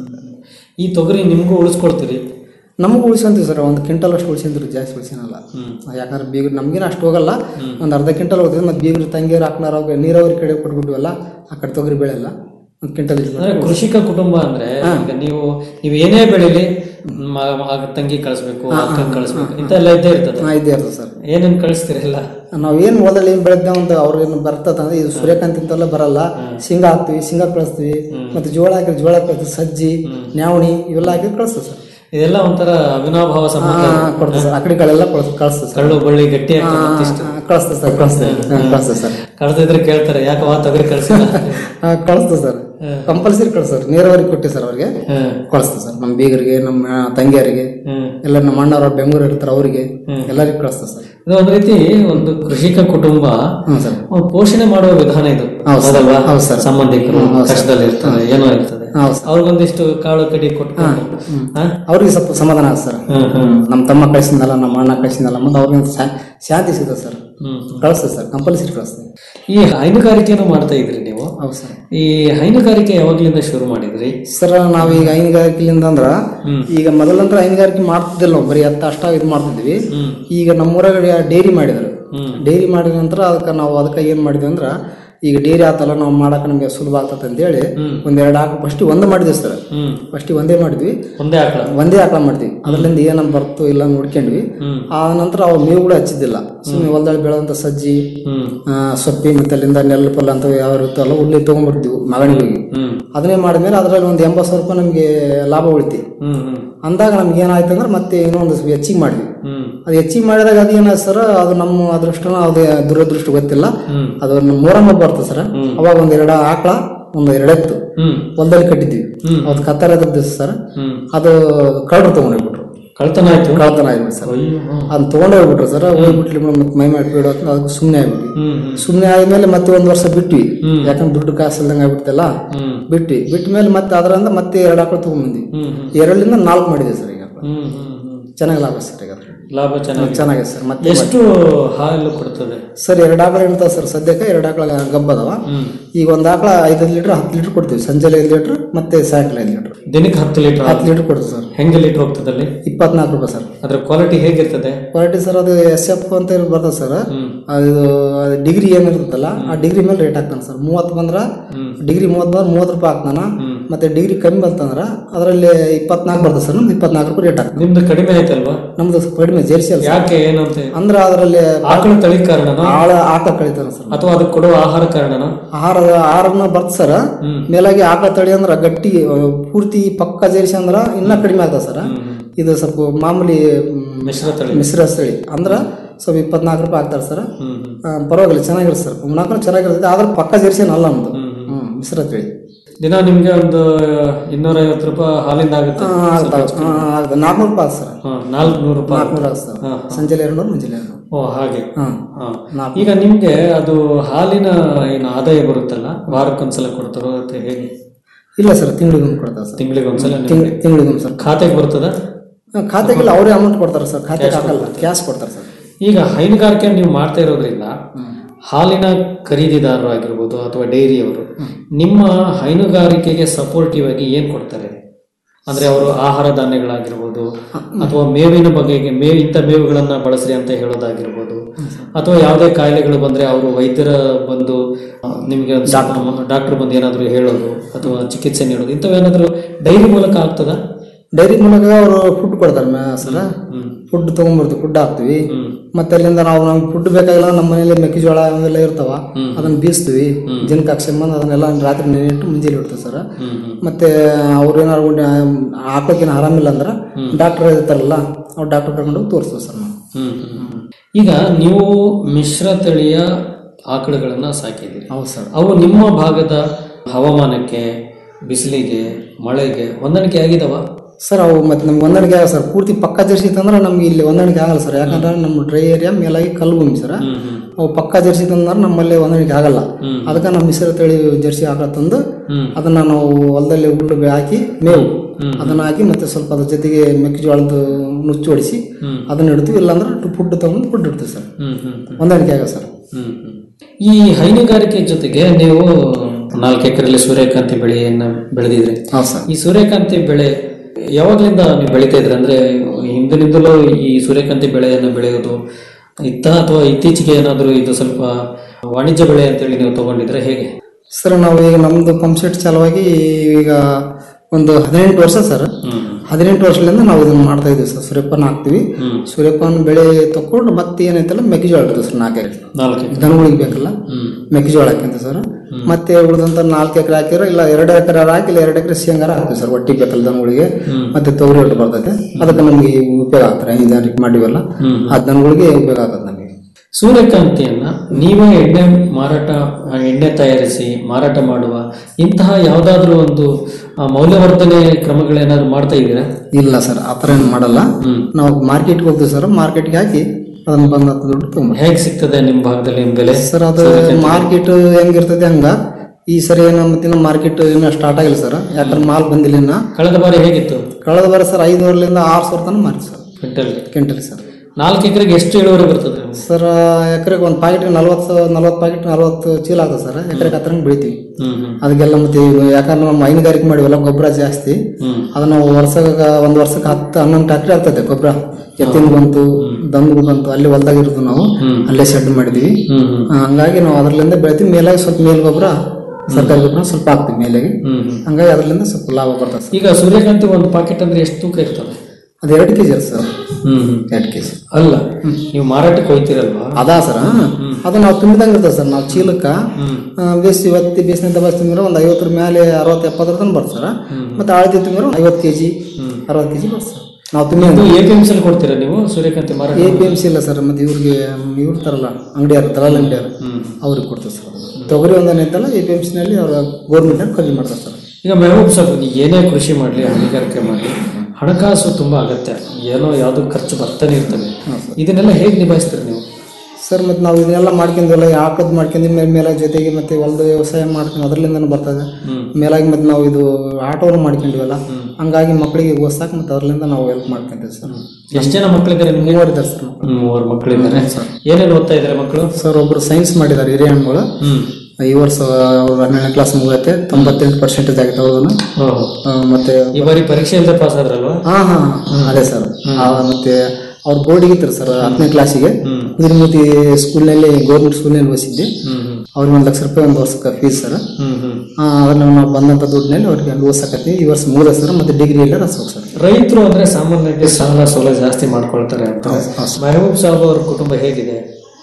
ಈ ತೊಗರಿ ನಿಮಗೂ ಉಳಿಸ್ಕೊಡ್ತೀರಿ ನಮಗೂ ಉಳಿಸ್ಕೊಂತೀವಿ ಸರ್ ಒಂದು ಕ್ವಿಂಟಲ್ ಅಷ್ಟು ಉಳಿಸಿದ್ರು ಜಾಸ್ತಿ ಉಳಿಸಿನಲ್ಲ ಯಾಕಂದ್ರೆ ಬೀಗ್ರು ನಮ್ಗೇನು ಅಷ್ಟು ಹೋಗಲ್ಲ ಒಂದು ಅರ್ಧ ಕ್ವಿಂಟಲ್ ಹೋಗ್ತದೆ ಮತ್ತೆ ಬೀಗ್ರು ತಂಗಿಯರು ಹಾಕ್ನಾರ ನೀರಾವರಿ ಕಡೆ ಕೊಟ್ಬಿಟ್ವಲ್ಲ ಆ ಕಡೆ ತೊಗರಿ ಬೆಳೆಯಲ್ಲ ಒಂದು ಕ್ವಿಂಟಲ್ ಅಂದ್ರೆ ಕೃಷಿಕ ಕುಟುಂಬ ಅಂದ್ರೆ ಈಗ ನೀವು ನೀವು ಏನೇ ಬೆಳಿಲಿ ಮ- ಮ- ತಂಗಿ ಕಳಿಸ್ಬೇಕು ಅಕ್ಕ ಕಳಿಸ್ಬೇಕು ಇಂತೆಲ್ಲ ಇದ್ದೇ ಇರ್ತದೆ ಹಾಂ ಇದೇ ಇರ್ತದೆ ಸರ್ ಏನೇನ್ ಕಳಿಸ್ತೀರಲ್ಲ ನಾವೇನು ಹೊಲದಲ್ಲಿ ಏನು ಬೆಳೆದೇವು ಅಂತ ಅವ್ರೇನು ಬರ್ತದ ಅಂದ್ರೆ ಇದು ಸೂರ್ಯಕಾಂತಿ ಇಂತೆಲ್ಲ ಬರಲ್ಲ ಶೇಂಗಾ ಹಾಕ್ತಿವಿ ಶೇಂಗಾ ಕಳಿಸ್ತೀವಿ ಮತ್ತೆ ಜೋಳ ಹಾಕಿದ್ರೆ ಜೋಳ ಕಳಿಸ್ತೀವಿ ಸಜ್ಜಿ ನ್ಯಾವಣಿ ಇವೆಲ್ಲ ಹಾಕಿ ಕಳಿಸ್ತೇವೆ ಸರ್ ಇದೆಲ್ಲ ಒಂಥರ ಅವಿನಾಭಾವ ಸಂಬಂಧ ಕೊಡ್ತದೆ ಸರ್ ಆಕಡೆ ಕಳೆಲ್ಲ ಕಳಿಸ್ತದೆ ಸರ್ ಕಳ್ಳು ಬಳ್ಳಿ ಗಟ್ಟಿ ಆಗ್ತದೆ ಮತ್ತಿಷ್ಟು. ಕಳಿಸ್ತದೆ ಸರ್ ಕಳಿಸ್ತದೆ ಕಳಿಸ್ತದೆ ಸರ್ ಕಳ್ದಿದ್ರೆ ಕೇಳ್ತಾರೆ ಯಾಕವ ತೊಗರಿ ಕಳ್ಸಿಲ್ಲ ಆ, ಕಳಿಸ್ತದೆ ಸರ್ ಕಂಪಲ್ಸರಿ ಕಳಿಸ್ತಾರೆ ನೇರವಾಗಿ ಕೊಟ್ಟಿ ಸರ್ ಅವ್ರಿಗೆ ಕಳಿಸ್ತದೆ ಸರ್ ನಮ್ಮ ಬೀಗರಿಗೆ ನಮ್ಮ ತಂಗಿಯರಿಗೆ ಎಲ್ಲ ನಮ್ಮ ಅಣ್ಣವ್ರ ಬೆಂಗಳೂರು ಇರ್ತಾರೆ ಅವರಿಗೆ ಎಲ್ಲರಿಗೂ ಕಳಿಸ್ತದೆ ಸರ್ ಇದು ಒಂದ್ ರೀತಿ ಒಂದು ಕೃಷಿಕ ಕುಟುಂಬ ಹ್ಞೂ ಸರ್ ಅವ್ರು ಪೋಷಣೆ ಮಾಡುವ ವಿಧಾನ ಇದು ಹೌದು ಸರ್. ಹೌದಲ್ವಾ ಹೌದು ಸರ್. ಸಂಬಂಧಿಕರು ಹ್ಮ್, ಹೌದು ಸರ್. ಕಷ್ಟದಲ್ಲಿ ಇರ್ತದೆ ಏನೋ ಇರ್ತದೆ ಹೌದು ಸರ್. ಅವ್ರಿಗೊಂದಿಷ್ಟು ಕಾಳು ಕಡಿ ಕೊಟ್ಕೊಂಡು ಹಾ? ಅವ್ರಿಗೆ ಸ್ವಲ್ಪ ಸಮಾಧಾನ ಆಗುತ್ತೆ ಸರ್ ಹ್ಮ್, ಹ್ಮ್. ನಮ್ಮ ತಮ್ಮ ಕಳಿಸಿದ್ನಲ್ಲ ನಮ್ಮ ಅಣ್ಣ ಕಳಿಸಿದ್ನಲ್ಲ ಮತ್ತೆ ಅವ್ರಿಗೆ ಶಾ- ಶಾಂತಿ ಸಿಗುತ್ತೆ ಸರ್ ಹ್ಮ್. ಕಳಿಸ್ತದೆ ಸರ್ ಕಂಪಲ್ಸರಿ ಕಳಿಸ್ತದೆ ಈ ಹೈನುಗಾರಿಕೆಯನ್ನು ಮಾಡ್ತಾ ಇದ್ರಿ ನೀವು ಹೌದು ಸರ್ ಈ ಹೈನುಗಾರಿಕೆ ಯಾವಾಗ್ಲಿಂದ ಶುರು ಮಾಡಿದ್ರಿ ಸರ್ ನಾವೀಗ ಹೈನುಗಾರಿಕೆಯಿಂದ ಅಂದ್ರ ಈಗ ಮೊದಲಂತ್ರ ಹೈನುಗಾರಿಕೆ ಮಾಡ್ತಿದ್ದಿಲ್ಲ ನಾವು ಬರೀ ಹತ್ತ ಅಷ್ಟ ಇದು ಮಾಡ್ತಿದ್ವಿ ಈಗ ನಮ್ಮೂರಾಗ ಡೈರಿ ಮಾಡಿದ್ರು ಡೈರಿ ಮಾಡಿದ ನಂತರ ಅದಕ್ಕೆ ನಾವು ಅದಕ್ಕೆ ಏನ್ ಮಾಡಿದ್ವಿ ಅಂದ್ರ ಈಗ ಡೈರಿ ಆತಲ್ಲ ನಾವು ಮಾಡಕ್ ನಮ್ಗೆ ಸುಲಭ ಆಗ್ತದೆ ಅಂತೇಳಿ ಒಂದೆರಡು ಹಾಕಿ ಫಸ್ಟ್ ಒಂದೇ ಮಾಡಿದ್ವಿ ಸರ್ ಫಸ್ಟ್ ಒಂದೇ ಮಾಡಿದ್ವಿ ಒಂದೇ ಆಕಳ ಒಂದೇ ಆಕಳ ಮಾಡ್ತೀವಿ ಅದ್ರಲ್ಲಿಂದ ಏನನ್ನ ಬರ್ತು ಇಲ್ಲ ನೋಡ್ಕೊಂಡ್ವಿ ಆ ನಂತರ ಅವು ಮೇವು ಕೂಡ ಹಚ್ಚಿದ್ದಿಲ್ಲ ಸುಮ್ಮನೆ ಹೊಲದಲ್ಲಿ ಬೆಳೆದಂತ ಸಜ್ಜಿ ಆ, ಸೊಪ್ಪಿ ಮತ್ತೆ ಅಲ್ಲಿಂದ ನೆಲ್ಲು ಪಲ್ಲ ಅಂತ ಯಾವ ಇರುತ್ತಲ್ಲ ಉಳ್ಳಿ ತಗೊಂಡ್ಬರ್ತೀವಿ ಮಗನಿಗೆ ಅದನ್ನೇ ಮಾಡಿದ್ಮೇಲೆ ಅದ್ರಲ್ಲಿ ಒಂದು ಎಂಬತ್ತು ಸಾವಿರ ರೂಪಾಯಿ ನಮಗೆ ಲಾಭ ಉಳಿತಿ ಹ್ಮ್ ಹ್ಮ್ ಅಂದಾಗ ನಮ್ಗೆ ಏನಾಯ್ತು ಅಂದ್ರೆ ಮತ್ತೆ ಇನ್ನೊಂದು ಸ್ವಲ್ಪ ಹೆಚ್ಚಿಗೆ ಮಾಡಿದ್ವಿ ಹ್ಮ್ ಅದು ಹೆಚ್ಚಿಗೆ ಮಾಡಿದಾಗ ಅದು ಏನಾಯ್ತು ಸರ್ ಅದು ನಮ್ಮ ಅದೃಷ್ಟನ ಅದು ದುರದೃಷ್ಟ ಗೊತ್ತಿಲ್ಲ ಅದು ನಮ್ಮ ಮೂರಮ್ಮ ಬರ್ತದೆ ಸರ್ ಅವಾಗ ಒಂದ್ ಎರಡು ಆಕಳ ಒಂದು ಎರಡೆತ್ತು ಹ್ಮ್ ಹೊಲದಲ್ಲಿ ಕಟ್ಟಿದ್ವಿ ಅದು ಕತ್ತರ ದಿವಸ ಸರ್ ಹ್ಮ್ ಅದು ಕಳ್ರು ತಗೊಂಡೋಗ್ಬಿಟ್ರು ಕಳ್ತನ ಆಯ್ತು ಕಳ್ತನ ಆಗ್ಬಿಟ್ಟು ಸರ್ ಅದನ್ನ ತಗೊಂಡೇ ಹೋಗ್ಬಿಟ್ರು ಸರ್ ಹೋಗ್ಬಿಟ್ಲಿ ಮತ್ತೆ ಮೈ ಮಾಡಿ ಬೀಡು ಅಂತ ಅದಕ್ಕೆ ಸುಮ್ಮನೆ ಆಗ್ಬಿಟ್ವಿ ಹ್ಮ್ ಹ್ಮ್ ಸುಮ್ಮನೆ ಆದ್ಮೇಲೆ ಮತ್ತೆ ಒಂದ್ ವರ್ಷ ಬಿಟ್ವಿ ಯಾಕಂದ್ರೆ ದುಡ್ಡು ಕಾಸು ಇಲ್ದಂಗೆ ಆಗ್ಬಿಡ್ತಲ್ಲ ಬಿಟ್ವಿ ಬಿಟ್ಟ ಮೇಲೆ ಮತ್ತೆ ಅದರಿಂದ ಮತ್ತೆ ಎರಡು ಆಕಳು ತಗೊಂಡ್ಬಂದ್ವಿ ಎರಡರಿಂದ ನಾಲ್ಕು ಮಾಡಿದೆ ಸರ್ ಈಗ ಹ್ಮ್ ಹ್ಮ್ ಹ್ಮ್ ಚೆನ್ನಾಗಿ ಲಾಭ ಸರ್ ಈಗ ಅದ್ರಲ್ಲಿ. ಲಾಭ ಚೆನ್ನಾಗಿ ಚೆನ್ನಾಗಿದೆ ಸರ್ ಮತ್ತೆ ಎಷ್ಟು ಹಾಲು ಕೊಡ್ತದೆ ಸರ್ ಎರಡು ಆಕಳ ಇರ್ತಾವ ಸರ್ ಸದ್ಯಕ್ಕೆ ಎರಡು ಆಕಳ ಗಬ್ಬ ಅದಾವ ಈಗ ಒಂದ್ ಆಕಳ ಐದೈದು ಲೀಟರ್ ಹತ್ತು ಲೀಟರ್ ಕೊಡ್ತೀವಿ ಸಂಜೆಲೆ ಐದು ಲೀಟರ್ ಮತ್ತೆ ಸಾಯಂಕಾಲ ಐದು ಲೀಟರ್ ದಿನಕ್ಕೆ ಹತ್ತು ಲೀಟರ್ ಹತ್ತು ಲೀಟರ್ ಕೊಡ್ತೀವಿ ಸರ್ ಹೆಂಗೆ ಲೀಟರ್ ಹೋಗ್ತದಲ್ಲಿ ಇಪ್ಪತ್ನಾಲ್ಕು ರೂಪಾಯಿ ಸರ್ ಅದ್ರ ಕ್ವಾಲಿಟಿ ಹೇಗಿರ್ತದೆ ಕ್ವಾಲಿಟಿ ಸರ್ ಅದು ಎಸ್ ಎಫ್ ಅಂತ ಹೇಳಿ ಬರ್ತದೆ ಸರ್ ಅದು ಡಿಗ್ರಿ ಏನಿರ್ತಲ್ಲ ಆ ಡಿಗ್ರಿ ಮೇಲೆ ರೇಟ್ ಹಾಕ್ತಾನೆ ಸರ್ ಮೂವತ್ತು ಬಂದ್ರ ಡಿಗ್ರಿ ಮೂವತ್ತು ಬಂದ್ರೆ ಮೂವತ್ತು ರೂಪಾಯಿ ಹಾಕ್ತಾನ ಮತ್ತೆ ಡಿಗ್ರಿ ಕಮ್ಮಿ ಬಂತಂದ್ರ ಅದರಲ್ಲಿ ಇಪ್ಪತ್ನಾಲ್ಕು ಬರ್ತದೆ ಸರ್ ನಮ್ದು ಇಪ್ಪತ್ನಾಲ್ಕು ರೂಪಾಯಿ ರೇಟ್ ಹಾಕ್ತಾನೆ ನಿಮ್ದು ಕಡಿಮೆ ಆಯ್ತಲ್ವಾ ನಮ್ದು ಕಡಿಮೆ ಜೆರ್ಸಿ ಅಲ್ಲ ಸರ್. ಯಾಕೆ ಏನಂತ ಅಂದ್ರೆ ಅದರಲ್ಲಿ ಆಕಳ ತಳಿ ಕಾರಣನ ಆಳ ಆಕಳ ಕಳಿತಾರ ಸರ್ ಅಥವಾ ಅದಕ್ಕೆ ಕೊಡುವ ಆಹಾರ ಕಾರಣನ ಆಹಾರ ಆಹಾರನ ಬರ್ತ ಸರ್ ಮೇಲಾಗಿ ಆಕಳ ತಳಿ ಅಂದ್ರ ಗಟ್ಟಿ ಆ, ಪೂರ್ತಿ ಪಕ್ಕ ಜೇರಿಸಿ ಅಂದ್ರ ಇನ್ನ ಕಡಿಮೆ ಆಗ್ತದೆ ಸರ್ ಇದು ಸ್ವಲ್ಪ ಮಾಮೂಲಿ ಮ್, ಮಿಶ್ರ ತಳಿ ಮಿಶ್ರ ತಳಿ ಅಂದ್ರ ಸ್ವಲ್ಪ ಇಪ್ಪತ್ನಾಲ್ಕು ರೂಪಾಯಿ ಹಾಕ್ತಾರೆ ಸರ್ ಆ, ಪರವಾಗಿಲ್ಲ ಚೆನ್ನಾಗಿರುತ್ತೆ ಸರ್ ಉಣ್ಣಾಕ ಚೆನ್ನಾಗಿರುತ್ತೆ ಆದ್ರೆ ಪಕ್ಕ ಜೆರ್ಸಿ ಅಲ್ಲ ನಮ್ದು ಹ್ಮ್ ಮಿಶ್ರ ತಳಿ ದಿನ ನಿಮ್ಗೆ ಒಂದು ಇನ್ನೂರ ಐವತ್ತು ರೂಪಾಯಿ ಹಾಲಿಂದ ಆಗುತ್ತೆ ನಾಲ್ಕುನೂರು ರೂಪಾಯಿ ಸರ್ ಹಾ, ನಾಲ್ಕುನೂರು ರೂಪಾಯಿ ನಾಲ್ಕುನೂರು ಆಗುತ್ತೆ ಸರ್ ಹಾ, ಸಂಜೆಲಿ ಎರಡು ನೂರು ಮುಂಜಾನೆ ಎರಡು ನೂರು ಓ ಹಾಗೆ ಹ್ಮ್ ಹಾ. ನಾಲ್ಕು ಈಗ ನಿಮ್ಗೆ ಅದು ಹಾಲಿನ ಏನು ಆದಾಯ ಬರುತ್ತಲ್ಲ ವಾರಕ್ಕೊಂದ್ಸಲ ಕೊಡ್ತಾರೋ ಅಥವಾ ಹೇಗೆ ಇಲ್ಲ ಸರ್ ತಿಂಗಳಿಗೊಂದು ಕೊಡ್ತಾರೆ ಸರ್ ತಿಂಗಳಿಗೆ ಒಂದ್ಸಲ ನಿಮ್ಗೆ ತಿಂಗ್ ತಿಂಗಳಿಗೊಂದು ಸರ್ ಖಾತೆಗೆ ಬರ್ತದ ಖಾತೆಗೆಲ್ಲ ಅವರೇ ಅಮೌಂಟ್ ಕೊಡ್ತಾರೆ ಸರ್ ಖಾತೆಗೆ ಹಾಕಲ್ಲ ಕ್ಯಾಶ್ ಕೊಡ್ತಾರೆ ಸರ್ ಈಗ ಹೈನುಗಾರಿಕೆ ನೀವು ಮಾಡ್ತಾ ಇರೋದ್ರಿಂದ ಹಾಲಿನ ಖರೀದಿದಾರರು ಆಗಿರ್ಬೋದು ಅಥವಾ ಡೈರಿಯವರು ನಿಮ್ಮ ಹೈನುಗಾರಿಕೆಗೆ ಸಪೋರ್ಟಿವ್ ಆಗಿ ಏನ್ ಕೊಡ್ತಾರೆ ಅಂದ್ರೆ ಅವರು ಆಹಾರ ಧಾನ್ಯಗಳಾಗಿರ್ಬೋದು ಅಥವಾ ಮೇವಿನ ಬಗೆಗೆ ಮೇವ್ ಇಂಥ ಮೇವುಗಳನ್ನ ಬಳಸ್ರಿ ಅಂತ ಹೇಳೋದಾಗಿರ್ಬೋದು ಅಥವಾ ಯಾವುದೇ ಕಾಯಿಲೆಗಳು ಬಂದ್ರೆ ಅವರು ವೈದ್ಯರ ಬಂದು ಆ, ನಿಮ್ಗೆ ಡಾಕ್ಟರ್ ಬಂದು ಏನಾದ್ರು ಹೇಳೋದು ಅಥವಾ ಚಿಕಿತ್ಸೆ ನೀಡೋದು ಇಂಥವೇನಾದ್ರೂ ಡೈರಿ ಮೂಲಕ ಆಗ್ತದ ಡೈರಿ ಮೂಲಕ ಅವರು ಫುಡ್ ಕೊಡ್ತಾರೆ ಮ್ಯಾ ಸರ್ ಫುಡ್ ತಗೊಂಡ್ಬರ್ತೀವಿ ಫುಡ್ ಹಾಕ್ತಿವಿ ಮತ್ತೆ ಅಲ್ಲಿಂದ ನಾವು ನಮ್ಗೆ ಫುಡ್ ಬೇಕಾಗಿಲ್ಲ ನಮ್ಮ ಮನೇಲಿ ಮೆಕ್ಕೆಜೋಳ ಅವೆಲ್ಲ ಇರ್ತಾವ ಅದನ್ನ ಬೀಸ್ತೀವಿ ಜಿನ್ಕ್ ಹಾಕ್ಸ್ಕೊಂಬಂದು ಅದನ್ನೆಲ್ಲ ರಾತ್ರಿ ನೆನೆಯಿಟ್ಟು ಮುಂಜಾನೆ ಇಡ್ತೀವಿ ಸರ್ ಮತ್ತೆ ಅವ್ರು ಏನಾದ್ರು ಹಾಕೋಕಿನ ಆರಾಮಿಲ್ಲ ಅಂದ್ರೆ ಡಾಕ್ಟರ್ ಇರ್ತಾರಲ್ಲ ಅವ್ರು ಡಾಕ್ಟರ್ ಕರ್ಕೊಂಡು ಹೋಗಿ ತೋರಿಸ್ತೀವಿ ಸರ್ ನಾವು ಈಗ ನೀವು ಮಿಶ್ರ ತಳಿಯ ಆಕಳುಗಳನ್ನ ಸಾಕಿದ್ದೀರಿ ಹೌದು ಸರ್ ಅವು ನಿಮ್ಮ ಭಾಗದ ಹವಾಮಾನಕ್ಕೆ ಬಿಸಿಲಿಗೆ ಮಳೆಗೆ ಹೊಂದಾಣಿಕೆ ಆಗಿದಾವ ಸರ್ ಅವು ಮತ್ತೆ ನಮ್ಗೆ ಹೊಂದಾಣಿಕೆ ಆಗಲ್ಲ ಸರ್ ಪೂರ್ತಿ ಪಕ್ಕ ಜರ್ಸಿ ಅಂದ್ರೆ ನಮ್ಗೆ ಇಲ್ಲಿ ಹೊಂದಾಣಿಕೆ ಆಗಲ್ಲ ಸರ್ ಯಾಕಂದ್ರೆ ನಮ್ಮ ಡ್ರೈ ಏರಿಯಾ ಮೇಲಾಗಿ ಕಲ್ಲು ಭೂಮಿ ಸರ್ ಅವು ಪಕ್ಕ ಜರ್ಸಿ ತಂದ್ರೆ ನಮ್ಮಲ್ಲಿ ಹೊಂದಾಣಿಕೆ ಆಗಲ್ಲ ಅದಕ್ಕೆ ನಮ್ಮ ಮಿಶ್ರ ತಳಿ ಜರ್ಸಿ ಹಾಕ ತಂದು ಅದನ್ನ ನಾವು ಹೊಲದಲ್ಲಿ ಹುಲ್ಲು ಬೆ- ಹಾಕಿ ಮೇವು ಅದನ್ನ ಹಾಕಿ ಮತ್ತೆ ಸ್ವಲ್ಪ ಅದ್ರ ಜೊತೆಗೆ ಮೆಕ್ಕೆಜೋಳದ ನುಚ್ಚು ಹೊಡಿಸಿ ಅದನ್ನ ಇಡ್ತೀವಿ ಇಲ್ಲಾಂದ್ರೆ ಫುಡ್ ತಗೊಂಡು ಫುಡ್ ಇಡ್ತೀವಿ ಸರ್ ಹೊಂದಾಣಿಕೆ ಆಗಲ್ಲ ಸರ್ ಈ ಹೈನುಗಾರಿಕೆ ಜೊತೆಗೆ ನೀವು ನಾಲ್ಕು ಎಕರೆಯಲ್ಲಿ ಸೂರ್ಯಕಾಂತಿ ಬೆಳೆಯನ್ನ ಬೆಳೆದಿದ್ರಿ ಹೌದು ಸರ್ ಈ ಸೂರ್ಯಕಾಂತಿ ಬೆಳೆ ಯಾವಾಗ್ಲಿಂದ ನೀವು ಬೆಳಿತಾ ಇದ್ರಿ ಅಂದ್ರೆ ಹಿಂದಿನಿಂದಲೂ ಈ ಸೂರ್ಯಕಾಂತಿ ಬೆಳೆಯನ್ನು ಬೆಳೆಯೋದು ಇತ್ತ ಅಥವಾ ಇತ್ತೀಚೆಗೆ ಏನಾದರೂ ಇದು ಸ್ವಲ್ಪ ವಾಣಿಜ್ಯ ಬೆಳೆ ಅಂತೇಳಿ ನೀವು ತಗೊಂಡಿದ್ರೆ ಹೇಗೆ ಸರ್ ನಾವು ಈಗ ನಮ್ದು ಪಂಪ್ ಸೆಟ್ ಚಾಲುವಾಗಿ ಈಗ ಒಂದು ಹದಿನೆಂಟು ವರ್ಷ ಸರ್ ಹದಿನೆಂಟು ವರ್ಷದಿಂದ ನಾವು ಇದನ್ನ ಮಾಡ್ತಾ ಇದೀವಿ ಸರ್ ಸೂರ್ಯಪಾನ ಹಾಕ್ತಿವಿ ಸೂರ್ಯಪಾನ ಬೆಳೆ ತಕೊಂಡು ಮತ್ತೆ ಏನೈತಲ್ಲ ಮೆಕ್ಕೆಜೋಳ ಇರ್ತದೆ ಸರ್ ನಾಲ್ಕು ಎಕರೆ ನಾಲ್ಕು ಎಕರೆ. ದನಗಳಿಗೆ ಬೇಕಲ್ಲ ಮೆಕ್ಕೆಜೋಳ ಹಾಕ್ಯಂತ ಸರ್ ಮತ್ತೆ ಉಳಿದಂತ ನಾಲ್ಕು ಎಕರೆ ಹಾಕಿರೋ ಇಲ್ಲ ಎರಡು ಎಕರೆ ಹಾಕಿ ಇಲ್ಲ ಎರಡು ಎಕರೆ ಶೇಂಗಾರ ಹಾಕ್ತೀವಿ ಸರ್ ಒಟ್ಟಿಗೆ ಬೇಕಲ್ಲ ದನಗಳಿಗೆ ಮತ್ತೆ ತೊಗರಿ ಒಟ್ಟು ಬರ್ತೈತೆ ಅದಕ್ಕೆ ನಮ್ಗೆ ಈ ಉಪಯೋಗ ಆಗ್ತಾರೆ ಹೈನುಗಾರಿಕೆ ಮಾಡಿವಲ್ಲ ಆ ದನಗಳಿಗೆ ಉಪಯೋಗ ಆಗ್ತದೆ ನಮಗೆ ಸೂರ್ಯಕಾಂತಿಯನ್ನ ನೀವೇ ಎಣ್ಣೆ ಮಾರಾಟ ಆ, ಎಣ್ಣೆ ತಯಾರಿಸಿ ಮಾರಾಟ ಮಾಡುವ ಇಂತಹ ಯಾವ್ದಾದ್ರು ಒಂದು ಆ, ಮೌಲ್ಯವರ್ಧನೆ ಕ್ರಮಗಳೇನಾದ್ರು ಮಾಡ್ತಾ ಇದ್ದೀರಾ ಇಲ್ಲ ಸರ್ ಆ ಥರ ಏನು ಮಾಡಲ್ಲ ನಾವು ಮಾರ್ಕೆಟ್ಗೆ ಹೋಗ್ತೀವಿ ಸರ್ ಮಾರ್ಕೆಟ್ಗೆ ಹಾಕಿ ಅದನ್ನ ಬಂದ ದುಡ್ಡು ತುಂಬ ಹೇಗ್ ಸಿಗ್ತದೆ ನಿಮ್ ಭಾಗದಲ್ಲಿ ಬೆಲೆ ಸರ್ ಅದು ಮಾರ್ಕೆಟ್ ಹೆಂಗಿರ್ತದೆ ಹಂಗ ಈ ಸರಿ ನಮ್ಮ ಮಾರ್ಕೆಟ್ ಇನ್ನೂ ಸ್ಟಾರ್ಟ್ ಆಗಿಲ್ಲ ಸರ್ ಯಾಕಂದ್ರೆ ಮಾಲ್ ಬಂದಿಲ್ಲ ಇನ್ನ ಕಳೆದ ಬಾರಿ ಹೇಗಿತ್ತು ಕಳೆದ ಬಾರಿ ಸರ್ ಐದುವರೆಲಿಂದ ಆರು ಸಾವಿರ ತನಕ ಮಾರಿ ಸರ್ ಕ್ವಿಂಟಲ್ ಕ್ವಿಂಟಲ್ ಸರ್ ನಾಲ್ಕು ಎಕರೆಗೆ ಎಷ್ಟು ಇಳುವರಿ ಬರ್ತದೆ ನಿಮ್ಗೆ? ಸರ್ ಎಕರೆಗೆ ಒಂದು ಪ್ಯಾಕೆಟ್ ನಲ್ವತ್ತು ನಲ್ವತ್ತು ಪ್ಯಾಕೆಟ್ ನಲ್ವತ್ತು ಚೀಲ ಆಗ್ತದೆ ಸರ್ ಎಕರೆಗೆ ಹತ್ರ ಬೆಳಿತೀವಿ ಹ್ಮ್ ಹ್ಮ್ ಅದಕ್ಕೆಲ್ಲ ಮತ್ತೆ ಈಗ ಯಾಕಂದ್ರೆ ನಮ್ಮ ಹೈನುಗಾರಿಕೆ ಮಾಡಿವಲ್ಲ ಗೊಬ್ಬರ ಜಾಸ್ತಿ ಹ್ಮ್. ಅದನ್ನ ನಾವು ವರ್ಷಕ್ಕೆ ಒಂದು ವರ್ಷಕ್ಕೆ ಹತ್ತು ಹನ್ನೊಂದು ಟ್ಯಾಕ್ಟ್ರಿ ಆಗ್ತದೆ ಗೊಬ್ಬರ ಎತ್ತಿನ ಬಂತು ದಮ್ದು ಬಂತು ಅಲ್ಲಿ ಹೊಲ್ದಾಗ ಇರೋದು ನಾವು ಅಲ್ಲೇ ಶೆಡ್ ಮಾಡಿದ್ವಿ ಹ್ಮ್ ಹ್ಮ್ ಆ, ಹಂಗಾಗಿ ನಾವು ಅದರಲ್ಲಿಂದ ಬೆಳಿತೀವಿ ಮೇಲಾಗಿ ಸ್ವಲ್ಪ ಮೇಲ್ ಗೊಬ್ಬರ ಸರ್ಕಾರಿ ಗೊಬ್ಬರ ಸ್ವಲ್ಪ ಹಾಕ್ತೀವಿ ಮೇಲೆಗೆ ಹ್ಮ್ ಹ್ಮ್ ಹಂಗಾಗಿ ಅದರಿಂದ ಸ್ವಲ್ಪ ಲಾಭ ಬರ್ತದೆ ಸರ್ ಈಗ ಸೂರ್ಯಕಾಂತಿ ಒಂದು ಪಾಕೆಟ್ ಅಂದ್ರೆ ಎಷ್ಟು ತೂಕ ಇರ್ತದೆ ಅದು ಎರಡು ಕೆಜಿ ಅಲ್ಲ ಸರ್ ಹ್ಮ್ ಹ್ಮ್ ಎರಡು ಕೆಜಿ ಅಲ್ಲ ನೀವು ಮಾರಾಟಕ್ಕೆ ಹೋಯ್ತಿರಲ್ವಾ ಅದಾ ಸರ್ ಅದು ನಾವು ತುಂಬಿದಂಗೆ ಇರ್ತದೆ ಸರ್ ನಾವು ಚೀಲಕ್ಕ ಆ, ಬೇಸಿ ಒತ್ತಿ ಬೇಸಿನ ದಬಾಸ್ ತುಂಬಿರೋ ಒಂದು ಐವತ್ತರ ಮೇಲೆ ಅರವತ್ತು ಎಪ್ಪತ್ತರ ತನಕ ಬರ್ತದೆ ಸರ್ ಮತ್ತೆ ಆಳತಿ ತುಂಬಿರೋ ಐವತ್ತು ಕೆಜಿ ಅರವತ್ತು ಕೆಜಿ ಬರ್ತದೆ ಸರ್ ನಾವು ತುಂಬಿ ಇದು ಎ ಪಿ ಎಂ ಸಿಲ್ ಕೊಡ್ತೀರಾ ನೀವು ಸೂರ್ಯಕಾಂತಿ ಮಾರಾಟ ಎ ಪಿ ಎಮ್ ಸಿ ಇಲ್ಲ ಸರ್ ಮತ್ತೆ ಇವ್ರಿಗೆ ಇವ್ರು ತರಲ್ಲ ಅಂಗಡಿಯಾರು ದಲಾಲ್ ಅಂಗಡಿಯಾರು ಅವ್ರಿಗೆ ಕೊಡ್ತಾರೆ ಸರ್ ತೊಗರಿ ಒಂದನೇ ಐತಲ್ಲ ಎ ಪಿ ಎಮ್ ಸಿನಲ್ಲಿ ಅವ್ರ ಗೌರ್ಮೆಂಟ್ ಖರೀದಿ ಮಾಡ್ತಾರೆ ಸರ್ ಈಗ ಮೆಹಬೂಬ್ ಸಾಬ್ ನೀವು ಏನೇ ಕೃಷಿ ಮಾಡಲಿ ಹೈನುಗಾರಿಕೆ ಮಾಡಲಿ ಹಣಕಾಸು ತುಂಬಾ ಅಗತ್ಯ ಏನೋ ಯಾವ್ದು ಖರ್ಚು ಬರ್ತಾನೆ ಇರ್ತವೆ ಇದನ್ನೆಲ್ಲ ಹೇಗೆ ನಿಭಾಯಿಸ್ತೀರಿ ನೀವು ಸರ್ ಮತ್ತೆ ನಾವು ಇದನ್ನೆಲ್ಲ ಮಾಡ್ಕೊಂಡಿವಲ್ಲ ಆಕದ್ ಮಾಡ್ಕೊಂಡಿ ಮೇಲೆ ಮೇಲೆ ಜೊತೆಗೆ ಮತ್ತೆ ಹೊಲದ ವ್ಯವಸಾಯ ಮಾಡ್ಕೊಂಡು ಅದರಲ್ಲಿಂದನೂ ಬರ್ತದೆ ಮೇಲಾಗಿ ಮತ್ತೆ ನಾವು ಇದು ಆಟೋನು ಮಾಡ್ಕೊಂಡಿವಲ್ಲ ಹಂಗಾಗಿ ಮಕ್ಕಳಿಗೆ ಓದ್ಸಾಕ ಮತ್ತೆ ಅದರಲ್ಲಿಂದ ನಾವು ಹೆಲ್ಪ್ ಮಾಡ್ಕೊಂತೀವಿ ಸರ್ ಎಷ್ಟು ಜನ ಮಕ್ಕಳಿದ್ದಾರೆ ನಿಮ್ಗೆ ಮೂವರು ಇದ್ದಾರೆ ಸರ್ ಮಕ್ಕಳು ಮೂವರು ಮಕ್ಕಳಿದ್ದಾರೆ ಏನೇನು ಓದ್ತಾ ಇದ್ದಾರೆ ಮಕ್ಕಳು ಸರ್ ಒಬ್ರು ಸೈನ್ಸ್ ಮಾಡಿದ್ದಾರೆ ಹಿರಿಯ ಹಣ್ಣುಗಳು ಹ್ಮ್ ಈ ವರ್ಷ ಅವ್ರು ಹನ್ನೆರಡನೇ ಕ್ಲಾಸ್ ಮುಗಿಯತ್ತೆ ತೊಂಬತ್ತೆಂಟು ಪರ್ಸೆಂಟೇಜ್ ಆಗಿದೆ ಅವ್ರದ್ದು ಓಹೋ. ಮತ್ತೆ ಈ ಬಾರಿ ಪರೀಕ್ಷೆ ಇಲ್ಲದೆ ಪಾಸ್ ಆದ್ರಲ್ವಾ ಹಾ ಹಾ ಅದೇ ಸರ್ ಮತ್ತೆ ಅವ್ರು ಬೋರ್ಡಿಗೆ ಇರ್ತಾರೆ ಸರ್ ಹತ್ತನೇ ಕ್ಲಾಸಿಗೆ ಕುದುರೆಮೂತಿ ಸ್ಕೂಲ್ನಲ್ಲಿ ಗೌರ್ಮೆಂಟ್ ಸ್ಕೂಲ್ನಲ್ಲಿ ಓದಿಸಿದ್ದೆ ಹ್ಮ್ ಹ್ಮ್ ಅವ್ರಿಗೆ ಒಂದು ಲಕ್ಷ ರೂಪಾಯಿ ಒಂದು ವರ್ಷಕ್ಕೆ ಫೀಸ್ ಸರ್ ಹ್ಮ್ ಹ್ಮ್ ಅದನ್ನ ನಾವು ಬಂದಂತ ದುಡ್ಡಿನಲ್ಲಿ ಅವ್ರಿಗೆ ಅಲ್ಲಿ ಓದ್ಸಕತ್ತೀವಿ ಈ ವರ್ಷ ಮುಗಿದ ಸರ್ ಮತ್ತೆ ಡಿಗ್ರಿ ಎಲ್ಲ ರಸ್ಬೇಕು ಸರ್ ರೈತರು ಅಂದ್ರೆ ಸಾಮಾನ್ಯವಾಗಿ ಸಾಲ ಸೋಲ ಜಾಸ್ತಿ ಮಾಡ್ಕೊಳ್ತಾರೆ ಅಂತ ಮೆಹಬೂಬ್ ಸಾಬ್ ಅವ್ರ ಕುಟುಂಬ ಹೇಗಿದೆ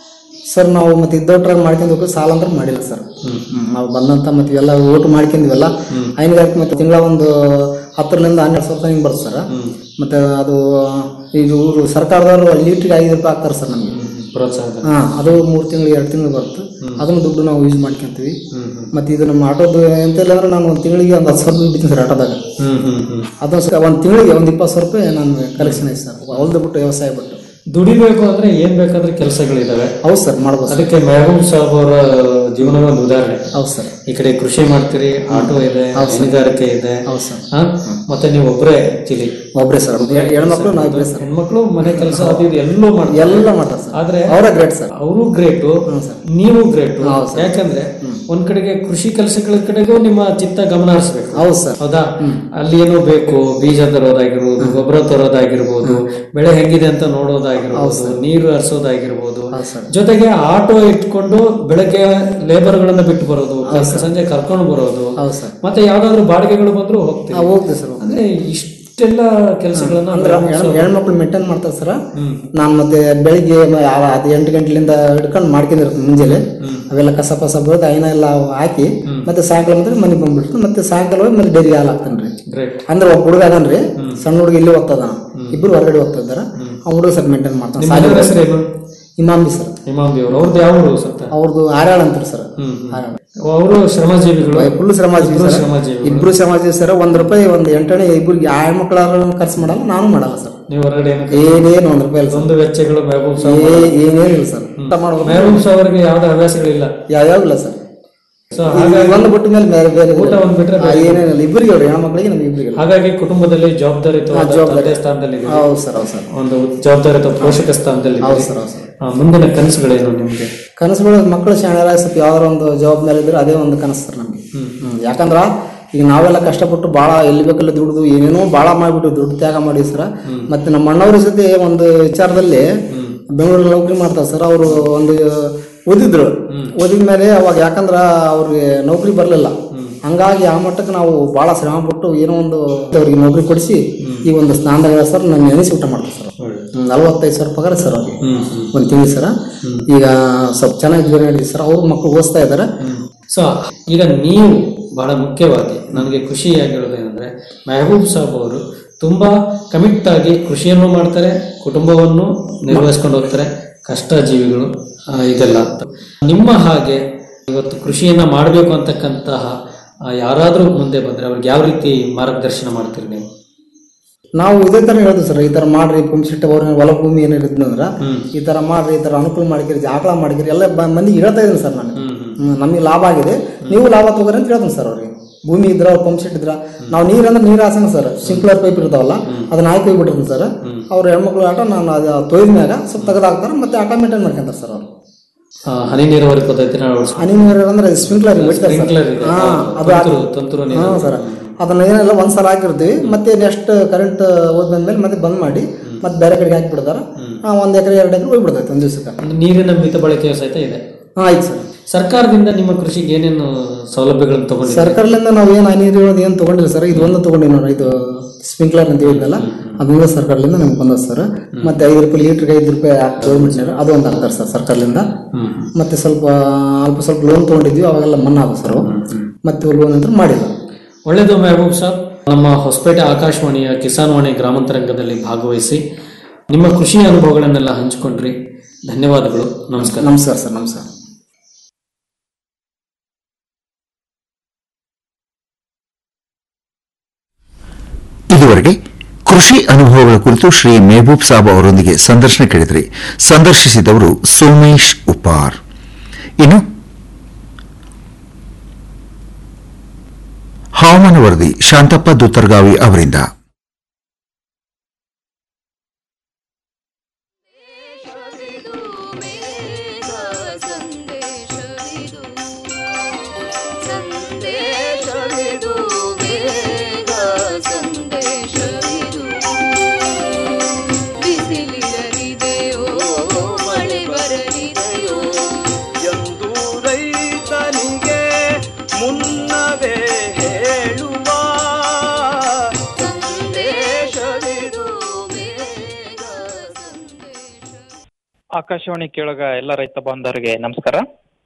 ಸರ್ ನಾವು ಮತ್ತೆ ಇದ್ದೊಟ್ರಾಗ ಮಾಡ್ಕೊಂಡು ಹೋಗಿ ಸಾಲ ಅಂದ್ರೆ ಮಾಡಿಲ್ಲ ಸರ್ ನಾವು ಬಂದಂತ ಮತ್ತೆ ಇವೆಲ್ಲ ಓಟು ಮಾಡ್ಕೊಂಡಿವಲ್ಲ ಹೈನುಗಾರಿಕೆ ಮತ್ತೆ ತಿಂಗಳ ಒಂದು ಹತ್ತರಿಂದ ಹನ್ನೆರಡು ಸಾವಿರ ಹಿಂಗೆ ಬರ್ತದೆ ಸರ್ ಮತ್ತೆ ಅದು ಇದು ಇವರು ಸರ್ಕಾರದವರು ಲೀಟ್ರಿಗೆ ಐದು ರೂಪಾಯಿ ಹಾಕ್ತಾರೆ ಸರ್ ನಮಗೆ ಪ್ರೋತ್ಸಾಹ ಹಾ ಅದು ಮೂರು ತಿಂಗಳು ಎರಡು ತಿಂಗಳು ಬರುತ್ತೆ ಅದನ್ನ ದುಡ್ಡು ನಾವು ಯೂಸ್ ಮಾಡ್ಕೊಂತೀವಿ ಮತ್ತೆ ಇದು ನಮ್ಮ ಆಟೋದು ಎಂತೆಲ್ಲ ಅಂದ್ರೆ ನಾನು ಒಂದು ತಿಂಗಳಿಗೆ ಒಂದು ಹತ್ತು ಸಾವಿರ ರೂಪಾಯಿ ಬಿಡ್ತೀನಿ ಸರ್ ಆಟೋದಾಗ ಹ್ಮ್ ಹ್ಮ್ ಹ್ಮ್ ಅದೊಂದು ಒಂದು ತಿಂಗಳಿಗೆ ಒಂದು ಇಪ್ಪತ್ತು ಸಾವಿರ ರೂಪಾಯಿ ನಾನು ಕಲೆಕ್ಷನ್ ಐತೆ ಸರ್ ಹೊಲ್ದು ಬಿಟ್ಟು ವ್ಯವಸಾಯ ಬಿಟ್ಟು ದುಡಿಬೇಕು ಅಂದ್ರೆ ಏನ್ ಬೇಕಾದ್ರೆ ಕೆಲಸಗಳಿದಾವೆ ಹೌದು ಸರ್ ಮಾಡ್ಬೋದು ಸರ್ ಅದಕ್ಕೆ ಮೆಹಬೂಬ್ ಸಾಬ್ ಅವರ ಜೀವನದ ಒಂದು ಉದಾಹರಣೆ ಹೌದು ಸರ್ ಈ ಕಡೆ ಕೃಷಿ ಮಾಡ್ತೀರಿ ಆಟೋ ಇದೆ ಹೈನುಗಾರಿಕೆ ಇದೆ ಹೌದು ಸರ್ ಹಾ? ಮತ್ತೆ ನೀವು ಒಬ್ಬರೇ ಚಿಲಿ ಒಬ್ಬರೇ ಸರ್ ಹೆಣ್ಮಕ್ಳು ನಾವು ಇಬ್ಬರೇ ಸರ್ ಹೆಣ್ಮಕ್ಳು ಮನೆ ಕೆಲಸ ಅದು ಇದು ಎಲ್ಲೂ ಮಾಡ್ತಾರೆ ಎಲ್ಲ ಮಾಡ್ತಾರೆ ಸರ್ ಆದ್ರೆ ಅವರ ಗ್ರೇಟ್ ಸರ್ ಅವರು ಗ್ರೇಟು ನೀವು ಗ್ರೇಟು ಯಾಕಂದ್ರೆ ಒಂದ್ ಕಡೆಗೆ ಕೃಷಿ ಕೆಲಸಗಳ ಕಡೆಗೂ ನಿಮ್ಮ ಚಿತ್ತ ಗಮನ ಹರಿಸ್ಬೇಕು ಹೌದು ಸರ್ ಹೌದಾ ಅಲ್ಲಿ ಏನೋ ಬೇಕು ಬೀಜ ತರೋದಾಗಿರ್ಬೋದು ಗೊಬ್ಬರ ತರೋದಾಗಿರ್ಬೋದು ಬೆಳೆ ಹೆಂಗಿದೆ ಅಂತ ನೋಡೋದಾಗಿರ್ಬೋದು ನೀರು ಹರಿಸೋದಾಗಿರ್ಬೋದು ಸರ್. ಜೊತೆಗೆ ಆಟೋ ಇಟ್ಕೊಂಡು ಬೆಳಗ್ಗೆ ಲೇಬರ್ ಗಳನ್ನ ಬಿಟ್ಟು ಬರೋದು ಸಂಜೆ ಕರ್ಕೊಂಡು ಬರೋದು ಹೌದು ಸರ್ ಮತ್ತೆ ಯಾವ್ದಾದ್ರು ಬಾಡಿಗೆಗಳು ಬಂದ್ರು ಹೋಗ್ತೀವಿ ನಾವು ಹೋಗ್ತೀವಿ ಸರ್ ಅಂದ್ರೆ ಇಷ್ಟೆಲ್ಲ ಕೆಲಸಗಳನ್ನ ಅಂದ್ರೆ ಹೆಣ್- ಹೆಣ್ಮಕ್ಳು ಮೇಂಟೈನ್ ಮಾಡ್ತಾರೆ ಸರ್ ನಾನು ಮತ್ತೆ ಬೆಳಿಗ್ಗೆ ಮ- ಆ- ಅದು ಎಂಟು ಗಂಟೆಲಿಂದ ಹಿಡ್ಕೊಂಡು ಮಾಡ್ಕೊಂಡಿರ್ತೀನಿ ಮುಂಜಾನೆ ಅವೆಲ್ಲ ಕಸ ಪಸ ಬರೋದು ಐನ ಎಲ್ಲ ಹಾಕಿ ಮತ್ತೆ ಸಾಯಂಕಾಲ ಮತ್ತೆ ಮನೆಗೆ ಬಂದ್ಬಿಡ್ತು ಮತ್ತೆ ಸಾಯಂಕಾಲ ಹೋಗಿ ಮತ್ತೆ ಡೈರಿ ಹಾಲು ಹಾಕ್ತಾನ್ರಿ ಗ್ರೇಟ್ ಅಂದ್ರೆ ಒಬ್ಬ ಹುಡುಗ ಅದನ್ರಿ ಸಣ್ಣ ಹುಡುಗ ಇಲ್ಲಿ ಓದ್ತದ ಇಬ್ರು ಹೊರಗಡೆ ಹೋಗ್ತಾ ಇದಾರ ಆ ಹುಡುಗ ಸರ್ ಮೇಂಟೈನ್ ಮಾಡ್ತಾನೆ ನಿಮ್ಮ ಮನೆಯವ್ರ ಹೆಸರೇನು ಇಮಾಂಬಿ ಸರ್ ಇಮಾಮ್ ದೇವ್ರು ಅವ್ರದ್ದು ಯಾವ ಊರು ಸತ್ತ ಅವ್ರದ್ದು ಆರ್ಯಾಳ ಅಂತಾರೆ ಸರ್ ಹ್ಮ್ ಆರ್ಯಾಳ ಅವರು ಶ್ರಮಜೀವಿಗಳು ಫುಲ್ ಶ್ರಮಜೀವಿ ಇಬ್ರು ಸರ್ ಶ್ರಮಜೀವಿಗಳು. ಇಬ್ರು ಶ್ರಮಜೀವಿ ಸರ್ ಒಂದ್ ರೂಪಾಯಿ ಒಂದ್ ಎಂಟನೇ ಇಬ್ರಿಗೆ ಆ ಮಕ್ಕಳಾರ ಖರ್ಚು ಮಾಡಲ್ಲ ನಾನು ಮಾಡಲ್ಲ ಸರ್ ನೀವು ಹೊರಗಡೆ ಏನು ಏನೇನು ಒಂದ್ ರೂಪಾಯಿ ಇಲ್ಲ ಸರ್ ಒಂದು ವೆಚ್ಚಗಳು ಮೆಹಬೂಬ್ ಸಾಬ್ ಏ- ಏನೇನಿಲ್ಲ ಸರ್ ಊಟ ಮಾಡ್ಬೇಕು ಮೆಹಬೂಬ್ ಸಾಬ್ ಅವರಿಗೆ ಯಾವ್ದು ಹವ್ಯಾಸಗಳಿಲ್ಲ ಯಾವ್ಯಾವ ಇಲ್ಲ ಸರ್ ಸೊ ಇದು ಹಾಗಾಗಿ ಒಂದು ಬಿಟ್ಟ ಮೇಲೆ ಬೇರೆ ಬೇರೆ ಊಟ ಒಂದ್ ಬಿಟ್ರೆ ಆ, ಏನೇನಿಲ್ಲ ಇಬ್ಬರಿಗೆ ಅವ್ರು ಹೆಣ್ಮಕ್ಳಿಗೆ ನಮ್ಗೆ ಇಬ್ಬರಿಗೆ ಹಾಗಾಗಿ ಕುಟುಂಬದಲ್ಲಿ ಜವಾಬ್ದಾರಿತ ಹಾ, ಜವಾಬ್ದಾರಿ. ತಂದೆ ಸ್ಥಾನದಲ್ಲಿ ಇದ್ದೀರಿ. ಹೌದು ಸರ್ ಹೌದು ಸರ್ ಒಂದು ಜವಾಬ್ದಾರಿತ ಪೋಷಕ ಸ್ಥಾನದಲ್ಲಿ ಹೌದು ಇದ್ದೀರಿ. ಸರ್ ಹೌದು ಸರ್ ಆ, ಮುಂದಿನ ಕನಸುಗಳೇನು ನಿಮ್ಗೆ ಕನಸುಗಳು ಮಕ್ಕಳು ಶಾಣೆರಾಗಿ ಸ್ವಲ್ಪ ಯಾವ್ದಾರ ಒಂದು ಜವಾಬ್ದಾರಿ ಇದ್ರೆ ಅದೇ ಒಂದು ಕನಸು ಸರ್ ನಮಗೆ ಹ್ಮ್. ಯಾಕಂದ್ರ ಈಗ ನಾವೆಲ್ಲ ಕಷ್ಟಪಟ್ಟು ಭಾಳ ಎಲ್ಲಿ ಬೇಕಲ್ಲಿ ದುಡ್ದು ಏನೇನೋ ಭಾಳ ಮಾಡಿಬಿಟ್ಟು ದುಡ್ಡು ತ್ಯಾಗ ಮಾಡಿವಿ ಸರ್ ಮತ್ತೆ ನಮ್ಮ ಅಣ್ಣವ್ರ ಜೊತೆ ಒಂದು ವಿಚಾರದಲ್ಲಿ ಬೆಂಗಳೂರಲ್ಲಿ ನೌಕರಿ ಮಾಡ್ತಾರೆ ಸರ್ ಅವರು ಒಂದು ಓದಿದ್ರು ಓದಿದ ಮೇಲೆ ಅವಾಗ ಯಾಕಂದ್ರ ಅವ್ರಿಗೆ ನೌಕರಿ ಬರಲಿಲ್ಲ ಹಂಗಾಗಿ ಆ ಮಟ್ಟಕ್ಕೆ ನಾವು ಭಾಳ ಶ್ರಮ ಪಟ್ಟು ಏನೋ ಒಂದು ಅವ್ರಿಗೆ ನೌಕರಿ ಕೊಡಿಸಿ ಈ ಒಂದು ಸ್ಥಾನದಾಗ ಸರ್ ನನ್ನ ನೆನೆಸಿ ಊಟ ಮಾಡ್ತಾರೆ ಸರ್ ನಲವತ್ತೈದು ಸಾವಿರ ಪಗಾರ ಸರ್ ಅವ್ರಿಗೆ ಒಂದು ತಿಂಗಳು ಸರ ಈಗ ಸ್ವಲ್ಪ ಚೆನ್ನಾಗಿ ಜೀವನ ನಡೆದಿದೆ ಸರ್ ಅವ್ರ ಮಕ್ಕಳು ಓದಿಸ್ತಾ ಇದ್ದಾರೆ ಸೊ ಈಗ ನೀವು ಬಹಳ ಮುಖ್ಯವಾಗಿ ನನಗೆ ಖುಷಿಯಾಗಿರೋದು ಏನಂದ್ರೆ ಮೆಹಬೂಬ್ ಸಾಬ್ ಅವರು ತುಂಬಾ ಕಮಿಟ್ ಆಗಿ ಕೃಷಿಯನ್ನು ಮಾಡ್ತಾರೆ ಕುಟುಂಬವನ್ನು ನಿರ್ವಹಿಸ್ಕೊಂಡು ಹೋಗ್ತಾರೆ ಕಷ್ಟ ಜೀವಿಗಳು ಆ, ಇದೆಲ್ಲ ಅಂತ ನಿಮ್ಮ ಹಾಗೆ ಇವತ್ತು ಕೃಷಿಯನ್ನ ಮಾಡಬೇಕು ಅಂತಕ್ಕಂತಹ ಆ, ಯಾರಾದ್ರೂ ಮುಂದೆ ಬಂದ್ರೆ ಅವ್ರಿಗೆ ಯಾವ ರೀತಿ ಮಾರ್ಗದರ್ಶನ ಮಾಡ್ತೀರಿ ನೀವು ನಾವು ಇದೇ ತರ ಹೇಳಿದ್ವಿ ಸರ್ ಈ ತರ ಮಾಡ್ರಿ ಪಂಪ್ ಸೆಟ್ ಅವ್ರ ಹೊಲ ಭೂಮಿ ಏನಿರುತ್ತೆ ಅಂದ್ರೆ ಈ ತರ ಮಾಡ್ರಿ ಈ ತರ ಅನುಕೂಲ ಮಾಡಿಕಿರಿ ಆಕಳ ಮಾಡಿಕಿರಿ ಎಲ್ಲ ಬ- ಮಂದಿಗೆ ಹೇಳ್ತಾ ಇದ್ದೀನಿ ಸರ್ ನಾನು ಹ್ಮ್, ನಮಗೆ ಲಾಭ ಆಗಿದೆ ನೀವು ಲಾಭ ತಗೋರಿ ಅಂತ ಹೇಳ್ತೀನಿ ಸರ್ ಅವ್ರಿಗೆ ಭೂಮಿ ಇದ್ರ ಅವ್ರ ಪಂಪ್ ಸೆಟ್ ಇದ್ರ ನಾವು ನೀರ್ ಅಂದ್ರೆ ನೀರ್ ಹಾಸನ ಸರ್ ಸ್ಪ್ರಿಂಕ್ಲರ್ ಪೈಪ್ ಇರ್ತಾವಲ್ಲ ಅದನ್ನ ಹಾಕಿ ಹೋಗ್ಬಿಟ್ಟಿರ್ತೀನಿ ಸರ್ ಅವ್ರ ಹೆಣ್ಮಕ್ಳು ಆಟ ನಾನು ಅದು ತೊಯ್ದ ಮ್ಯಾಗ ಸ್ವಲ್ಪ ತೆಗೆದಾಕ್ತಾರೆ ಮತ್ತೆ ಆಟ ಮೇಂಟೈನ್ ಮಾಡ್ಕೊಂತಾರೆ ಸರ್ ಅವ್ರು ಆ, ಹನಿ ನೀರಾವರಿ ಪದ್ಧತಿನ ಅಳವಡಿಸ್ಕೊಂಡು ಹನಿ ನೀರ್ ಅಂದ್ರೆ ಸ್ಪ್ರಿಂಕ್ಲರ್ Sprinkler ಇದೆ. ಹಾ ಅದು ತುಂತುರು- ತುಂತುರು ನೀರು. ಹಾ ಸರ್ ಅದನ್ನ ಏನೆಲ್ಲ ಒಂದ್ ಸಲ ಹಾಕಿರ್ತೀವಿ ಮತ್ತೆ ನೆಕ್ಸ್ಟ್ ಕರೆಂಟ್ ಹೋದ್ ಬಂದ್ಮೇಲೆ ಮತ್ತೆ ಬಂದ್ ಮಾಡಿ ಮತ್ತೆ ಬೇರೆ ಕಡೆಗೆ ಹಾಕಿ ಬಿಡ್ತಾರ ಒಂದ್ ಎಕರೆ ಎರಡು ಎಕರೆ ಹೋಗ್ಬಿಡ್ತೈತೆ ಒಂದ್ ದಿವ್ಸಕ್ಕೆ ಒಂದು ನೀರಿನ ಮಿತ ಬಳಕೆಯು ಸಹಿತ ಇದೆ ಹಾ ಆಯ್ತು ಸರ್ ಸರ್ಕಾರದಿಂದ ನಿಮ್ಮ ಕೃಷಿಗೆ ಏನೇನು ಸೌಲಭ್ಯಗಳನ್ನು ತಗೊಂಡಿದ್ದೀರಿ ಸರ್ಕಾರದಿಂದ ನಾವು ಏನು ಹನಿ ನೀರು ಏನು ತಗೊಂಡಿಲ್ಲ ಸರ್ ಇದು ಒಂದು ತಗೊಂಡಿವಿ ನೋಡಿ ಇದು ಸ್ಪ್ರಿಂಕ್ಲರ್ ಅಂತ ಹೇಳಿದ್ನಲ್ಲ ಅದನ್ನ ಸರ್ಕಾರದಿಂದ ನಮ್ಗೆ ಬಂದ ಸರ್ ಮತ್ತೆ ಐದು ರೂಪಾಯಿ ಲೀಟರ್ಗೆ ಐದು ರೂಪಾಯಿ ಗೌರ್ಮೆಂಟ್ ಅದು ಒಂದು ಹಾಕ್ತಾರೆ ಸರ್ ಸರ್ಕಾರದಿಂದ ಮತ್ತೆ ಸ್ವಲ್ಪ ಅಲ್ಪ ಸ್ವಲ್ಪ ಲೋನ್ ತಗೊಂಡಿದ್ವಿ ಅವಾಗೆಲ್ಲ ಮನ್ನಾ ಆದ ಸರ್ ಅವು. ಮತ್ತೆ ಲೋನ್ ಅಂತ ಮಾಡಿಲ್ಲ ಒಳ್ಳೆಯದು ಮೆಹಬೂಬ್ ಸಾಬ್ ನಮ್ಮ ಹೊಸಪೇಟೆ ಆಕಾಶವಾಣಿಯ ಕಿಸಾನ್ ವಾಣಿ ಗ್ರಾಮಾಂತರಂಗದಲ್ಲಿ ಭಾಗವಹಿಸಿ ನಿಮ್ಮ ಕೃಷಿ ಅನುಭವಗಳನ್ನೆಲ್ಲ ಹಂಚಿಕೊಂಡ್ರಿ ಧನ್ಯವಾದಗಳು ನಮಸ್ಕಾರ ನಮಸ್ಕಾರ ಸರ್ ನಮಸ್ಕಾರ ಇದುವರೆಗೆ ಕೃಷಿ ಅನುಭವಗಳ ಕುರಿತು ಶ್ರೀ ಮೆಹಬೂಬ್ ಸಾಬ್ ಅವರೊಂದಿಗೆ ಸಂದರ್ಶನ ಕೇಳಿದ್ರಿ ಸಂದರ್ಶಿಸಿದವರು ಸೋಮೇಶ್ ಉಪಾರ್ ಇನ್ನು ಹವಾಮಾನ ವರದಿ ಶಾಂತಪ್ಪ ದುತ್ತರ್ಗಾವಿ ಅವರಿಂದ ಎಂದು ರೈತನಿಗೆ ಮುನ್ನವೇ ಹೇಳುವ ಸಂದೇಶವಿದು ಆಕಾಶವಾಣಿ ಕೇಳಗ ಎಲ್ಲ ರೈತ ಬಾಂಧವರಿಗೆ ನಮಸ್ಕಾರ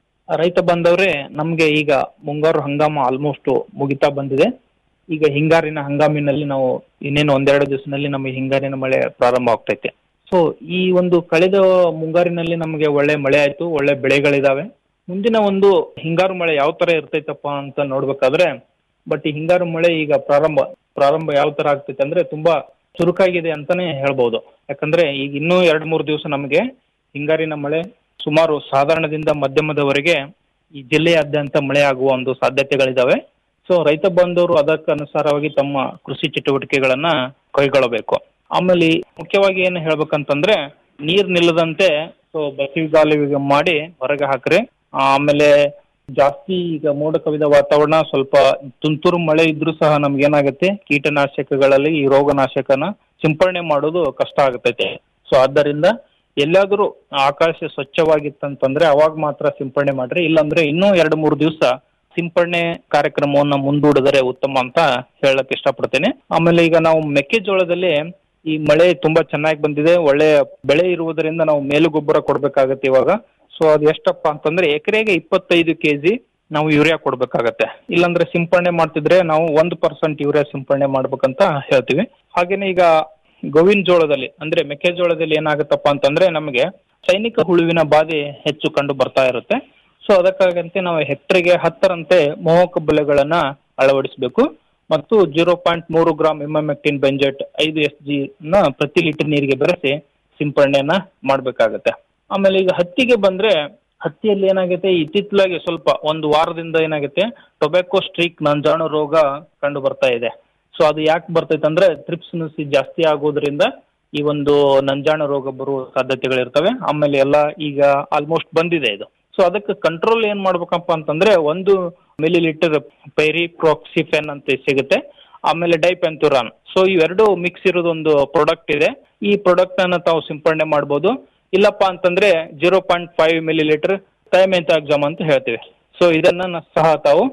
ರೈತ ಬಾಂಧವ್ರೆ ನಮ್ಗೆ ಈಗ ಮುಂಗಾರು ಹಂಗಾಮ ಆಲ್ಮೋಸ್ಟ್ ಮುಗಿತಾ ಬಂದಿದೆ ಈಗ ಹಿಂಗಾರಿನ ಹಂಗಾಮಿನಲ್ಲಿ ನಾವು ಇನ್ನೇನು ಒಂದೆರಡು ದಿವಸದಲ್ಲಿ ನಮಗೆ ಹಿಂಗಾರಿನ ಮಳೆ ಪ್ರಾರಂಭ ಆಗ್ತೈತೆ ಸೊ ಈ ಒಂದು ಕಳೆದ ಮುಂಗಾರಿನಲ್ಲಿ ನಮಗೆ ಒಳ್ಳೆ ಮಳೆ ಆಯ್ತು ಒಳ್ಳೆ ಬೆಳೆಗಳಿದಾವೆ ಮುಂದಿನ ಒಂದು ಹಿಂಗಾರು ಮಳೆ ಯಾವ ತರ ಇರ್ತೈತಪ್ಪ ಅಂತ ನೋಡ್ಬೇಕಾದ್ರೆ ಬಟ್ ಈ ಹಿಂಗಾರು ಮಳೆ ಈಗ ಪ್ರಾರಂಭ ಪ್ರಾರಂಭ ಯಾವ ತರ ಆಗ್ತೈತೆ ಅಂದ್ರೆ ತುಂಬಾ ಚುರುಕಾಗಿದೆ ಅಂತಾನೆ ಹೇಳ್ಬೋದು ಯಾಕಂದ್ರೆ ಈಗ ಇನ್ನೂ ಎರಡ್ ಮೂರು ದಿವಸ ನಮಗೆ ಹಿಂಗಾರಿನ ಮಳೆ ಸುಮಾರು ಸಾಧಾರಣದಿಂದ ಮಧ್ಯಮದವರೆಗೆ ಈ ಜಿಲ್ಲೆಯಾದ್ಯಂತ ಮಳೆ ಆಗುವ ಒಂದು ಸಾಧ್ಯತೆಗಳಿದಾವೆ ಸೊ ರೈತ ಬಾಂಧವರು ಅದಕ್ಕನುಸಾರವಾಗಿ ತಮ್ಮ ಕೃಷಿ ಚಟುವಟಿಕೆಗಳನ್ನ ಕೈಗೊಳ್ಳಬೇಕು ಆಮೇಲೆ ಮುಖ್ಯವಾಗಿ ಏನು ಹೇಳ್ಬೇಕಂತಂದ್ರೆ ನೀರ್ ನಿಲ್ಲದಂತೆ ಸೊ ಬಸಿಗಾಲಿ ಮಾಡಿ ಹೊರಗೆ ಹಾಕ್ರಿ ಆಮೇಲೆ ಜಾಸ್ತಿ ಈಗ ಮೋಡ ಕವಿದ ವಾತಾವರಣ ಸ್ವಲ್ಪ ತುಂತುರು ಮಳೆ ಇದ್ರೂ ಸಹ ನಮ್ಗೆ ಏನಾಗುತ್ತೆ ಕೀಟನಾಶಕಗಳಲ್ಲಿ ಈ ರೋಗನಾಶಕನ ಸಿಂಪರಣೆ ಮಾಡೋದು ಕಷ್ಟ ಆಗತೈತೆ ಸೊ ಆದ್ದರಿಂದ ಎಲ್ಲಾದ್ರೂ ಆಕಾಶ ಸ್ವಚ್ಛವಾಗಿತ್ತಂತಂದ್ರೆ ಅವಾಗ ಮಾತ್ರ ಸಿಂಪರಣೆ ಮಾಡ್ರಿ ಇಲ್ಲಾಂದ್ರೆ ಇನ್ನೂ ಎರಡು ಮೂರು ದಿವಸ ಸಿಂಪರಣೆ ಕಾರ್ಯಕ್ರಮವನ್ನ ಮುಂದೂಡಿದರೆ ಉತ್ತಮ ಅಂತ ಹೇಳಕ್ ಇಷ್ಟಪಡ್ತೇನೆ ಆಮೇಲೆ ಈಗ ನಾವು ಮೆಕ್ಕೆಜೋಳದಲ್ಲಿ ಈ ಮಳೆ ತುಂಬಾ ಚೆನ್ನಾಗಿ ಬಂದಿದೆ ಒಳ್ಳೆ ಬೆಳೆ ಇರುವುದರಿಂದ ನಾವು ಮೇಲು ಗೊಬ್ಬರ ಕೊಡ್ಬೇಕಾಗತ್ತೆ ಇವಾಗ ಸೊ ಅದು ಎಷ್ಟಪ್ಪ ಅಂತಂದ್ರೆ ಎಕರೆಗೆ ಇಪ್ಪತ್ತೈದು ಕೆಜಿ ನಾವು ಯೂರಿಯಾ ಕೊಡ್ಬೇಕಾಗತ್ತೆ ಇಲ್ಲಾಂದ್ರೆ ಸಿಂಪರಣೆ ಮಾಡ್ತಿದ್ರೆ ನಾವು ಒಂದು ಪರ್ಸೆಂಟ್ ಯೂರಿಯಾ ಸಿಂಪರಣೆ ಮಾಡ್ಬೇಕಂತ ಹೇಳ್ತೀವಿ ಹಾಗೇನೆ ಈಗ ಗೋವಿನ ಜೋಳದಲ್ಲಿ ಅಂದ್ರೆ ಮೆಕ್ಕೆಜೋಳದಲ್ಲಿ ಏನಾಗುತ್ತಪ್ಪ ಅಂತಂದ್ರೆ ನಮಗೆ ಸೈನಿಕ ಹುಳುವಿನ ಬಾಧೆ ಹೆಚ್ಚು ಕಂಡು ಬರ್ತಾ ಇರುತ್ತೆ ಸೊ ಅದಕ್ಕಾಗಂತೆ ನಾವು ಹೆಕ್ಟರ್ಗೆ ಹತ್ತರಂತೆ ಮೋಹಕ ಬಲೆಗಳನ್ನ ಅಳವಡಿಸಬೇಕು ಮತ್ತು ಜೀರೋ ಪಾಯಿಂಟ್ ಮೂರು ಗ್ರಾಮ್ ಇಮಾಮೆಕ್ಟಿನ್ ಬೆಂಜೆಟ್ ಐದು ಎಸ್ ಜಿ ನ ಪ್ರತಿ ಲೀಟರ್ ನೀರಿಗೆ ಬೆರೆಸಿ ಸಿಂಪರಣೆಯನ್ನ ಮಾಡ್ಬೇಕಾಗತ್ತೆ ಆಮೇಲೆ ಈಗ ಹತ್ತಿಗೆ ಬಂದ್ರೆ ಹತ್ತಿಯಲ್ಲಿ ಏನಾಗುತ್ತೆ ಇತ್ತಿತ್ತಲಾಗಿ ಸ್ವಲ್ಪ ಒಂದು ವಾರದಿಂದ ಏನಾಗುತ್ತೆ ಟೊಬ್ಯಾಕೋ ಸ್ಟ್ರೀಕ್ ನಂಜಾಣು ರೋಗ ಕಂಡು ಬರ್ತಾ ಇದೆ ಸೊ ಅದು ಯಾಕೆ ಬರ್ತೈತೆ ಅಂದ್ರೆ ಟ್ರಿಪ್ಸ್ ನುಸಿ ಜಾಸ್ತಿ ಆಗೋದ್ರಿಂದ ಈ ಒಂದು ನಂಜಾಣು ರೋಗ ಬರುವ ಸಾಧ್ಯತೆಗಳಿರ್ತವೆ ಆಮೇಲೆ ಎಲ್ಲ ಈಗ ಆಲ್ಮೋಸ್ಟ್ ಬಂದಿದೆ ಇದು ಸೊ ಅದಕ್ಕೆ ಕಂಟ್ರೋಲ್ ಏನ್ ಮಾಡ್ಬೇಕಪ್ಪ ಅಂತಂದ್ರೆ ಒಂದು ಮಿಲಿ ಲೀಟರ್ ಪೈರಿ ಪ್ರೋಕ್ಸಿಫೆನ್ ಅಂತ ಸಿಗುತ್ತೆ ಆಮೇಲೆ ಡೈಪೆಂಥುರಾನ್ ಸೊ ಇವೆರಡು ಮಿಕ್ಸ್ ಇರೋದೊಂದು ಪ್ರಾಡಕ್ಟ್ ಇದೆ ಈ ಪ್ರಾಡಕ್ಟ್ ಅನ್ನ ತಾವು ಸಿಂಪರಣೆ ಮಾಡ್ಬೋದು ಇಲ್ಲಪ್ಪ ಅಂತಂದ್ರೆ zero point five millilitre thiamethoxam ಅಂತ ಹೇಳ್ತೀವಿ ಸೊ ಇದನ್ನ ಸಹ ತಾವು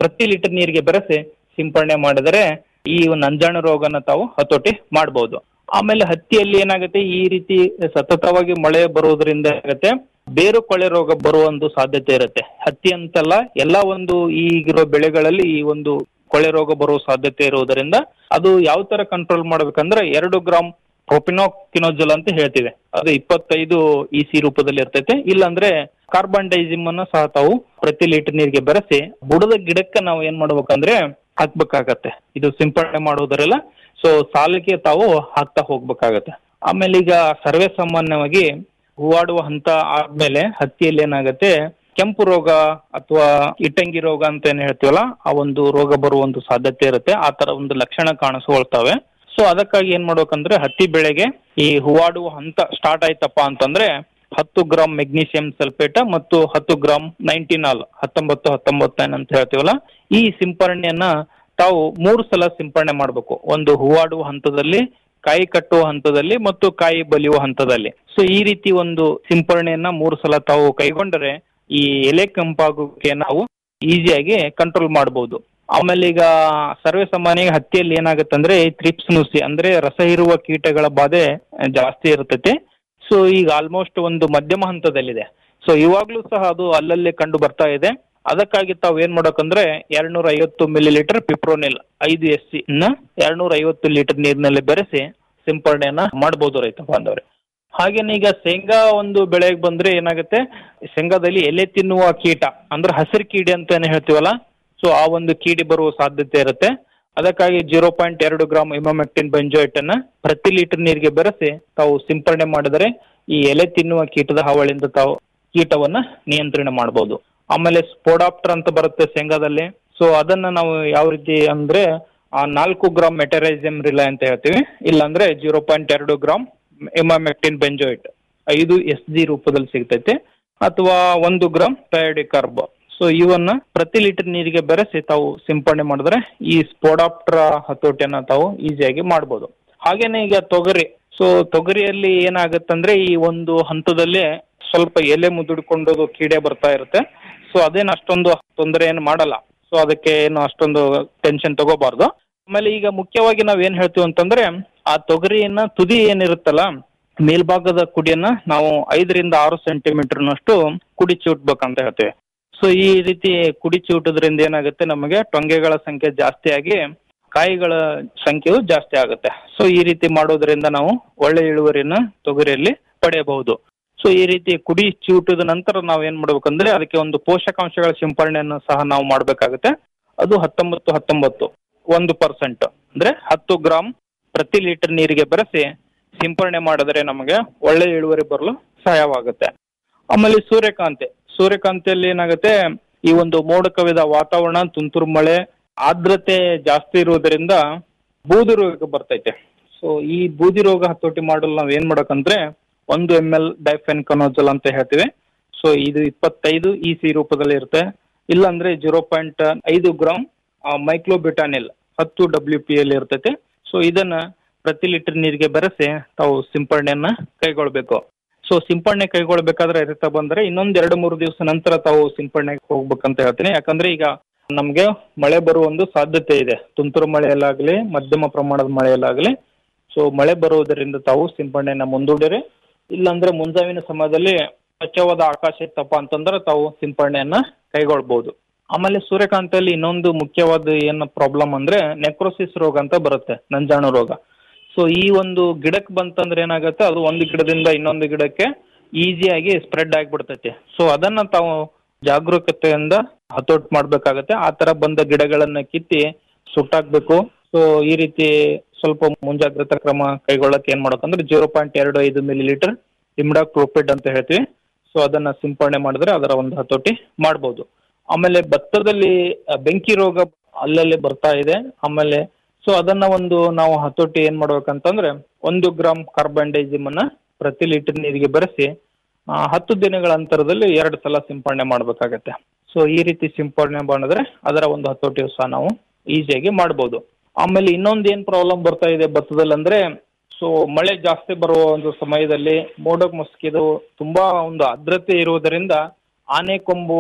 ಪ್ರತಿ ಲೀಟರ್ ನೀರಿಗೆ ಬೆರೆಸಿ ಸಿಂಪಡಣೆ ಮಾಡಿದರೆ ಈ ಒಂದು ಅಂಜಾಣು ರೋಗನ ತಾವು ಹತೋಟಿ ಮಾಡಬಹುದು ಆಮೇಲೆ ಹತ್ತಿಯಲ್ಲಿ ಏನಾಗುತ್ತೆ ಈ ರೀತಿ ಸತತವಾಗಿ ಮಳೆ ಬರುವುದರಿಂದ ಏನಾಗುತ್ತೆ ಬೇರು ಕೊಳೆ ರೋಗ ಬರುವ ಒಂದು ಸಾಧ್ಯತೆ ಇರುತ್ತೆ ಹತ್ತಿ ಅಂತಲ್ಲ ಎಲ್ಲ ಒಂದು ಈಗಿರೋ ಬೆಳೆಗಳಲ್ಲಿ ಈ ಒಂದು ಕೊಳೆ ರೋಗ ಬರುವ ಸಾಧ್ಯತೆ ಇರುವುದರಿಂದ ಅದು ಯಾವ ತರ ಕಂಟ್ರೋಲ್ ಮಾಡ್ಬೇಕಂದ್ರೆ ಎರಡು ಗ್ರಾಮ್ ಪ್ರೊಪಿನೋಕಿನೋಜಲ್ ಅಂತ ಹೇಳ್ತೀವಿ ಅದು ಇಪ್ಪತ್ತೈದು ಇ ಸಿ ರೂಪದಲ್ಲಿ ಇರ್ತೈತೆ ಇಲ್ಲಾಂದ್ರೆ ಕಾರ್ಬನ್ ಡೈಸಿಮ್ ಅನ್ನ ಸಹ ತಾವು ಪ್ರತಿ ಲೀಟರ್ ನೀರಿಗೆ ಬೆರೆಸಿ ಬುಡದ ಗಿಡಕ್ಕೆ ನಾವು ಏನ್ ಮಾಡ್ಬೇಕಂದ್ರೆ ಹಾಕ್ಬೇಕಾಗತ್ತೆ ಇದು ಸಿಂಪಡಣೆ ಮಾಡುವುದರಲ್ಲ ಸೊ ಸಾಲಿಗೆ ತಾವು ಹಾಕ್ತಾ ಹೋಗ್ಬೇಕಾಗತ್ತೆ ಆಮೇಲೆ ಈಗ ಸರ್ವೇ ಸಾಮಾನ್ಯವಾಗಿ ಹೂವಾಡುವ ಹಂತ ಆದ್ಮೇಲೆ ಹತ್ತಿಯಲ್ಲಿ ಏನಾಗುತ್ತೆ ಕೆಂಪು ರೋಗ ಅಥವಾ ಇಟ್ಟಂಗಿ ರೋಗ ಅಂತ ಏನ್ ಹೇಳ್ತೀವಲ್ಲ ಆ ಒಂದು ರೋಗ ಬರುವ ಒಂದು ಸಾಧ್ಯತೆ ಇರುತ್ತೆ ಆ ತರ ಒಂದು ಲಕ್ಷಣ ಕಾಣಿಸ್ಕೊಳ್ತವೆ ಸೊ ಅದಕ್ಕಾಗಿ ಏನ್ ಮಾಡ್ಬೇಕಂದ್ರೆ ಹತ್ತಿ ಬೆಳೆಗೆ ಈ ಹೂವಾಡುವ ಹಂತ ಸ್ಟಾರ್ಟ್ ಆಯ್ತಪ್ಪ ಅಂತಂದ್ರೆ ಹತ್ತು ಗ್ರಾಮ್ ಮೆಗ್ನೀಷಿಯಂ ಸಲ್ಫೇಟ್ ಮತ್ತು ಹತ್ತು ಗ್ರಾಮ್ ನೈಂಟಿನಾಲ್ ಹತ್ತೊಂಬತ್ತು ಹತ್ತೊಂಬತ್ತು ಅಂತ ಹೇಳ್ತೀವಲ್ಲ ಈ ಸಿಂಪರಣೆಯನ್ನ ತಾವು ಮೂರು ಸಲ ಸಿಂಪರಣೆ ಮಾಡಬೇಕು ಒಂದು ಹೂವಾಡುವ ಹಂತದಲ್ಲಿ ಕಾಯಿ ಕಟ್ಟುವ ಹಂತದಲ್ಲಿ ಮತ್ತು ಕಾಯಿ ಬಲಿಯುವ ಹಂತದಲ್ಲಿ ಸೊ ಈ ರೀತಿ ಒಂದು ಸಿಂಪರಣೆಯನ್ನ ಮೂರು ಸಲ ತಾವು ಕೈಗೊಂಡರೆ ಈ ಎಲೆ ಕೆಂಪಾಗೋಕೆ ನಾವು ಈಸಿಯಾಗಿ ಕಂಟ್ರೋಲ್ ಮಾಡಬಹುದು ಆಮೇಲೆ ಈಗ ಸರ್ವೇ ಸಾಮಾನ್ಯ ಹತ್ತಿಯಲ್ಲಿ ಏನಾಗುತ್ತೆ ಅಂದ್ರೆ ತ್ರಿಪ್ಸ್ ನುಸಿ ಅಂದ್ರೆ ರಸ ಇರುವ ಕೀಟಗಳ ಬಾಧೆ ಜಾಸ್ತಿ ಇರ್ತೈತೆ ಸೊ ಈಗ ಆಲ್ಮೋಸ್ಟ್ ಒಂದು ಮಧ್ಯಮ ಹಂತದಲ್ಲಿದೆ ಸೊ ಇವಾಗ್ಲೂ ಸಹ ಅದು ಅಲ್ಲಲ್ಲೇ ಕಂಡು ಬರ್ತಾ ಇದೆ ಅದಕ್ಕಾಗಿ ತಾವು ಏನ್ ಮಾಡ್ಬೇಕಂದ್ರೆ ಎರಡ್ನೂರ ಐವತ್ತು ಮಿಲಿ ಲೀಟರ್ ಪಿಪ್ರೋನಿಲ್ ಐದು ಎಸ್ ಸಿ ನ ಎರಡ್ನೂರ ಐವತ್ತು ಲೀಟರ್ ನೀರಿನಲ್ಲಿ ಬೆರೆಸಿ ಸಿಂಪರಣೆಯನ್ನ ಮಾಡಬಹುದು ರೈತ ಬಾಂಧವ್ರೆ ಹಾಗೇನೆ ಈಗ ಶೇಂಗಾ ಒಂದು ಬೆಳೆಗೆ ಬಂದ್ರೆ ಏನಾಗುತ್ತೆ ಶೇಂಗಾದಲ್ಲಿ ಎಲೆ ತಿನ್ನುವ ಕೀಟ ಅಂದ್ರೆ ಹಸಿರು ಕೀಡೆ ಅಂತ ಏನ್ ಹೇಳ್ತೀವಲ್ಲ ಸೊ ಆ ಒಂದು ಕೀಡಿ ಬರುವ ಸಾಧ್ಯತೆ ಇರುತ್ತೆ ಅದಕ್ಕಾಗಿ ಜೀರೋ ಪಾಯಿಂಟ್ ಎರಡು ಗ್ರಾಮ್ ಇಮಾಮೆಕ್ಟಿನ್ ಬೆಂಜೋಯಿಟ್ ಅನ್ನ ಪ್ರತಿ ಲೀಟರ್ ನೀರಿಗೆ ಬೆರೆಸಿ ತಾವು ಸಿಂಪರಣೆ ಮಾಡಿದರೆ ಈ ಎಲೆ ತಿನ್ನುವ ಕೀಟದ ಹಾವಳಿಯಿಂದ ತಾವು ಕೀಟವನ್ನ ನಿಯಂತ್ರಣ ಮಾಡಬಹುದು ಆಮೇಲೆ ಸ್ಪೋಡಾಪ್ಟರ್ ಅಂತ ಬರುತ್ತೆ ಶೇಂಗಾದಲ್ಲಿ ಸೊ ಅದನ್ನ ನಾವು ಯಾವ ರೀತಿ ಅಂದ್ರೆ ಆ ನಾಲ್ಕು ಗ್ರಾಮ್ ಮೆಟರೈಸಿಯಂ ರಿಲೈ ಅಂತ ಹೇಳ್ತೀವಿ ಇಲ್ಲಾಂದ್ರೆ ಜೀರೋ ಪಾಯಿಂಟ್ ಎರಡು ಗ್ರಾಮ್ ಇಮಾಮೆಕ್ಟಿನ್ ಬೆಂಜೋಯಿಟ್ ಐದು ಎಸ್ ಜಿ ರೂಪದಲ್ಲಿ ಸಿಗ್ತೈತೆ ಅಥವಾ ಒಂದು ಗ್ರಾಮ್ ಕಾರ್ಬ್ ಸೊ ಇವನ್ನ ಪ್ರತಿ ಲೀಟರ್ ನೀರಿಗೆ ಬೆರೆಸಿ ತಾವು ಸಿಂಪಡಣೆ ಮಾಡಿದ್ರೆ ಈ ಸ್ಪೋಡಾಪ್ಟರ್ ಹತೋಟಿಯನ್ನ ತಾವು ಈಸಿಯಾಗಿ ಮಾಡ್ಬೋದು ಹಾಗೇನೆ ಈಗ ತೊಗರಿ ಸೊ ತೊಗರಿಯಲ್ಲಿ ಏನಾಗುತ್ತಂದ್ರೆ ಈ ಒಂದು ಹಂತದಲ್ಲಿ ಸ್ವಲ್ಪ ಎಲೆ ಮುದುಡ್ಕೊಂಡು ಕೀಡೆ ಬರ್ತಾ ಇರುತ್ತೆ ಸೊ ಅದೇನು ಅಷ್ಟೊಂದು ತೊಂದರೆ ಏನು ಮಾಡಲ್ಲ ಸೊ ಅದಕ್ಕೆ ಏನು ಅಷ್ಟೊಂದು ಟೆನ್ಷನ್ ತಗೋಬಾರ್ದು ಆಮೇಲೆ ಈಗ ಮುಖ್ಯವಾಗಿ ನಾವ್ ಏನ್ ಹೇಳ್ತೀವಿ ಅಂತಂದ್ರೆ ಆ ತೊಗರಿಯನ್ನ ತುದಿ ಏನಿರುತ್ತಲ್ಲ ಮೇಲ್ಭಾಗದ ಕುಡಿಯನ್ನ ನಾವು ಐದರಿಂದ ಆರು ಸೆಂಟಿಮೀಟರ್ನಷ್ಟು ಕುಡಿ ಚಿವುಟ್ಬೇಕಂತ ಹೇಳ್ತೇವೆ ಸೊ ಈ ರೀತಿ ಕುಡಿ ಚಿವುಟೋದ್ರಿಂದ ಏನಾಗುತ್ತೆ ನಮಗೆ ಟೊಂಗೆಗಳ ಸಂಖ್ಯೆ ಜಾಸ್ತಿ ಆಗಿ ಕಾಯಿಗಳ ಸಂಖ್ಯೆಯು ಜಾಸ್ತಿ ಆಗುತ್ತೆ ಸೊ ಈ ರೀತಿ ಮಾಡೋದ್ರಿಂದ ನಾವು ಒಳ್ಳೆ ಇಳುವರಿನ ತೊಗರಿಯಲ್ಲಿ ಪಡೆಯಬಹುದು ಸೊ ಈ ರೀತಿ ಕುಡಿ ಚಿವುಟದ ನಂತರ ನಾವು ಏನ್ ಮಾಡ್ಬೇಕಂದ್ರೆ ಅದಕ್ಕೆ ಒಂದು ಪೋಷಕಾಂಶಗಳ ಸಿಂಪರಣೆಯನ್ನು ಸಹ ನಾವು ಮಾಡ್ಬೇಕಾಗುತ್ತೆ ಅದು ಹತ್ತೊಂಬತ್ತು ಹತ್ತೊಂಬತ್ತು ಒಂದು ಪರ್ಸೆಂಟ್ ಅಂದ್ರೆ ಹತ್ತು ಗ್ರಾಮ್ ಪ್ರತಿ ಲೀಟರ್ ನೀರಿಗೆ ಬೆರೆಸಿ ಸಿಂಪರಣೆ ಮಾಡಿದ್ರೆ ನಮಗೆ ಒಳ್ಳೆ ಇಳುವರಿ ಬರಲು ಸಹಾಯವಾಗುತ್ತೆ ಆಮೇಲೆ ಸೂರ್ಯಕಾಂತಿ ಸೂರ್ಯಕಾಂತಿಯಲ್ಲಿ ಏನಾಗುತ್ತೆ ಈ ಒಂದು ಮೋಡ ಕವಿದ ವಾತಾವರಣ ತುಂತುರು ಮಳೆ ಆರ್ದ್ರತೆ ಜಾಸ್ತಿ ಇರುವುದರಿಂದ ಬೂದು ರೋಗ ಬರ್ತೈತೆ ಸೊ ಈ ಬೂದಿ ರೋಗ ಹತೋಟಿ ಮಾಡಲು ನಾವ್ ಏನ್ ಮಾಡಕಂದ್ರೆ ಒಂದು ಎಮ್ ಎಲ್ ಡೈಫೆನ್ ಕನೋಜಲ್ ಅಂತ ಹೇಳ್ತೀವಿ ಸೊ ಇದು ಇಪ್ಪತ್ತೈದು ಇ ಸಿ ರೂಪದಲ್ಲಿ ಇರುತ್ತೆ ಇಲ್ಲಾಂದ್ರೆ ಜೀರೋ ಪಾಯಿಂಟ್ ಐದು ಗ್ರಾಮ್ ಮೈಕ್ಲೋಬಿಟಾನಿಲ್ ಹತ್ತು ಡಬ್ಲ್ಯೂ ಪಿ ಎಲ್ ಇರ್ತೈತೆ ಸೊ ಇದನ್ನ ಪ್ರತಿ ಲೀಟರ್ ನೀರಿಗೆ ಬೆರೆಸಿ ತಾವು ಸಿಂಪರಣೆಯನ್ನ ಕೈಗೊಳ್ಬೇಕು ಸೊ ಸಿಂಪರಣೆ ಕೈಗೊಳ್ಬೇಕಾದ್ರೆ ರೈತ ಬಂದ್ರೆ ಇನ್ನೊಂದ್ ಎರಡು ಮೂರು ದಿವಸ ನಂತರ ತಾವು ಸಿಂಪರಣೆಗೆ ಹೋಗ್ಬೇಕಂತ ಹೇಳ್ತೀನಿ ಯಾಕಂದ್ರೆ ಈಗ ನಮ್ಗೆ ಮಳೆ ಬರುವ ಒಂದು ಸಾಧ್ಯತೆ ಇದೆ ತುಂತುರು ಮಳೆಯಲ್ಲಾಗ್ಲಿ ಮಧ್ಯಮ ಪ್ರಮಾಣದ ಮಳೆಯಲ್ಲಾಗ್ಲಿ ಸೊ ಮಳೆ ಬರುವುದರಿಂದ ತಾವು ಸಿಂಪರಣೆಯನ್ನ ಮುಂದೂಡಿರಿ ಇಲ್ಲಾಂದ್ರೆ ಮುಂಜಾವಿನ ಸಮಯದಲ್ಲಿ ಸ್ವಚ್ಛವಾದ ಆಕಾಶ ಇತ್ತಪ್ಪ ಅಂತಂದ್ರೆ ತಾವು ಸಿಂಪರಣೆಯನ್ನ ಕೈಗೊಳ್ಬಹುದು ಆಮೇಲೆ ಸೂರ್ಯಕಾಂತಿಯಲ್ಲಿ ಇನ್ನೊಂದು ಮುಖ್ಯವಾದ ಏನು ಪ್ರಾಬ್ಲಮ್ ಅಂದ್ರೆ ನೆಕ್ರೋಸಿಸ್ ರೋಗ ಅಂತ ಬರುತ್ತೆ ನಂಜಾಣು ರೋಗ ಸೊ ಈ ಒಂದು ಗಿಡಕ್ಕೆ ಬಂತಂದ್ರೆ ಏನಾಗುತ್ತೆ ಅದು ಒಂದು ಗಿಡದಿಂದ ಇನ್ನೊಂದು ಗಿಡಕ್ಕೆ ಈಸಿಯಾಗಿ ಸ್ಪ್ರೆಡ್ ಆಗಿಬಿಡ್ತೈತೆ ಸೊ ಅದನ್ನ ತಾವು ಜಾಗರೂಕತೆಯಿಂದ ಹತೋಟ್ ಮಾಡ್ಬೇಕಾಗತ್ತೆ ಆ ತರ ಬಂದ ಗಿಡಗಳನ್ನ ಕಿತ್ತಿ ಸುಟ್ಟಾಕ್ಬೇಕು ಸೊ ಈ ರೀತಿ ಸ್ವಲ್ಪ ಮುಂಜಾಗ್ರತಾ ಕ್ರಮ ಕೈಗೊಳ್ಳಕ್ಕೆ ಏನ್ ಮಾಡ್ಬೇಕಂದ್ರೆ ಜೀರೋ ಪಾಯಿಂಟ್ ಎರಡು ಐದು ಮಿಲಿ ಲೀಟರ್ ಇಮ್ಡಾಕ್ಲೋಪಿಡ್ ಅಂತ ಹೇಳ್ತೀವಿ ಸೊ ಅದನ್ನ ಸಿಂಪರಣೆ ಮಾಡಿದ್ರೆ ಅದರ ಒಂದು ಹತೋಟಿ ಮಾಡ್ಬೋದು ಆಮೇಲೆ ಭತ್ತದಲ್ಲಿ ಅ, ಬೆಂಕಿ ರೋಗ ಅಲ್ಲಲ್ಲಿ ಬರ್ತಾ ಇದೆ ಆಮೇಲೆ ಸೊ ಅದನ್ನ ಒಂದು ನಾವು ಹತೋಟಿ ಏನ್ ಮಾಡ್ಬೇಕಂತಂದ್ರೆ ಒಂದು ಗ್ರಾಮ್ ಕಾರ್ಬನ್ ಡೈಸಿಮ್ ಅನ್ನ ಪ್ರತಿ ಲೀಟರ್ ನೀರಿಗೆ ಬೆರೆಸಿ ಆ, ಹತ್ತು ದಿನಗಳ ಅಂತರದಲ್ಲಿ ಎರಡು ಸಲ ಸಿಂಪರಣೆ ಮಾಡ್ಬೇಕಾಗತ್ತೆ ಸೊ ಈ ರೀತಿ ಸಿಂಪರಣೆ ಮಾಡಿದ್ರೆ ಅದರ ಒಂದು ಹತೋಟಿ ಸಹ ನಾವು ಈಸಿಯಾಗಿ ಮಾಡ್ಬೋದು ಆಮೇಲೆ ಇನ್ನೊಂದು ಏನ್ ಪ್ರಾಬ್ಲಮ್ ಬರ್ತಾ ಇದೆ ಭತ್ತದಲ್ಲಿ ಅಂದ್ರೆ ಸೊ ಮಳೆ ಜಾಸ್ತಿ ಬರುವ ಒಂದು ಸಮಯದಲ್ಲಿ ಮೋಡ ಮುಸ್ಕಿದು ತುಂಬಾ ಒಂದು ಆರ್ದ್ರತೆ ಇರುವುದರಿಂದ ಆನೆ ಕೊಂಬು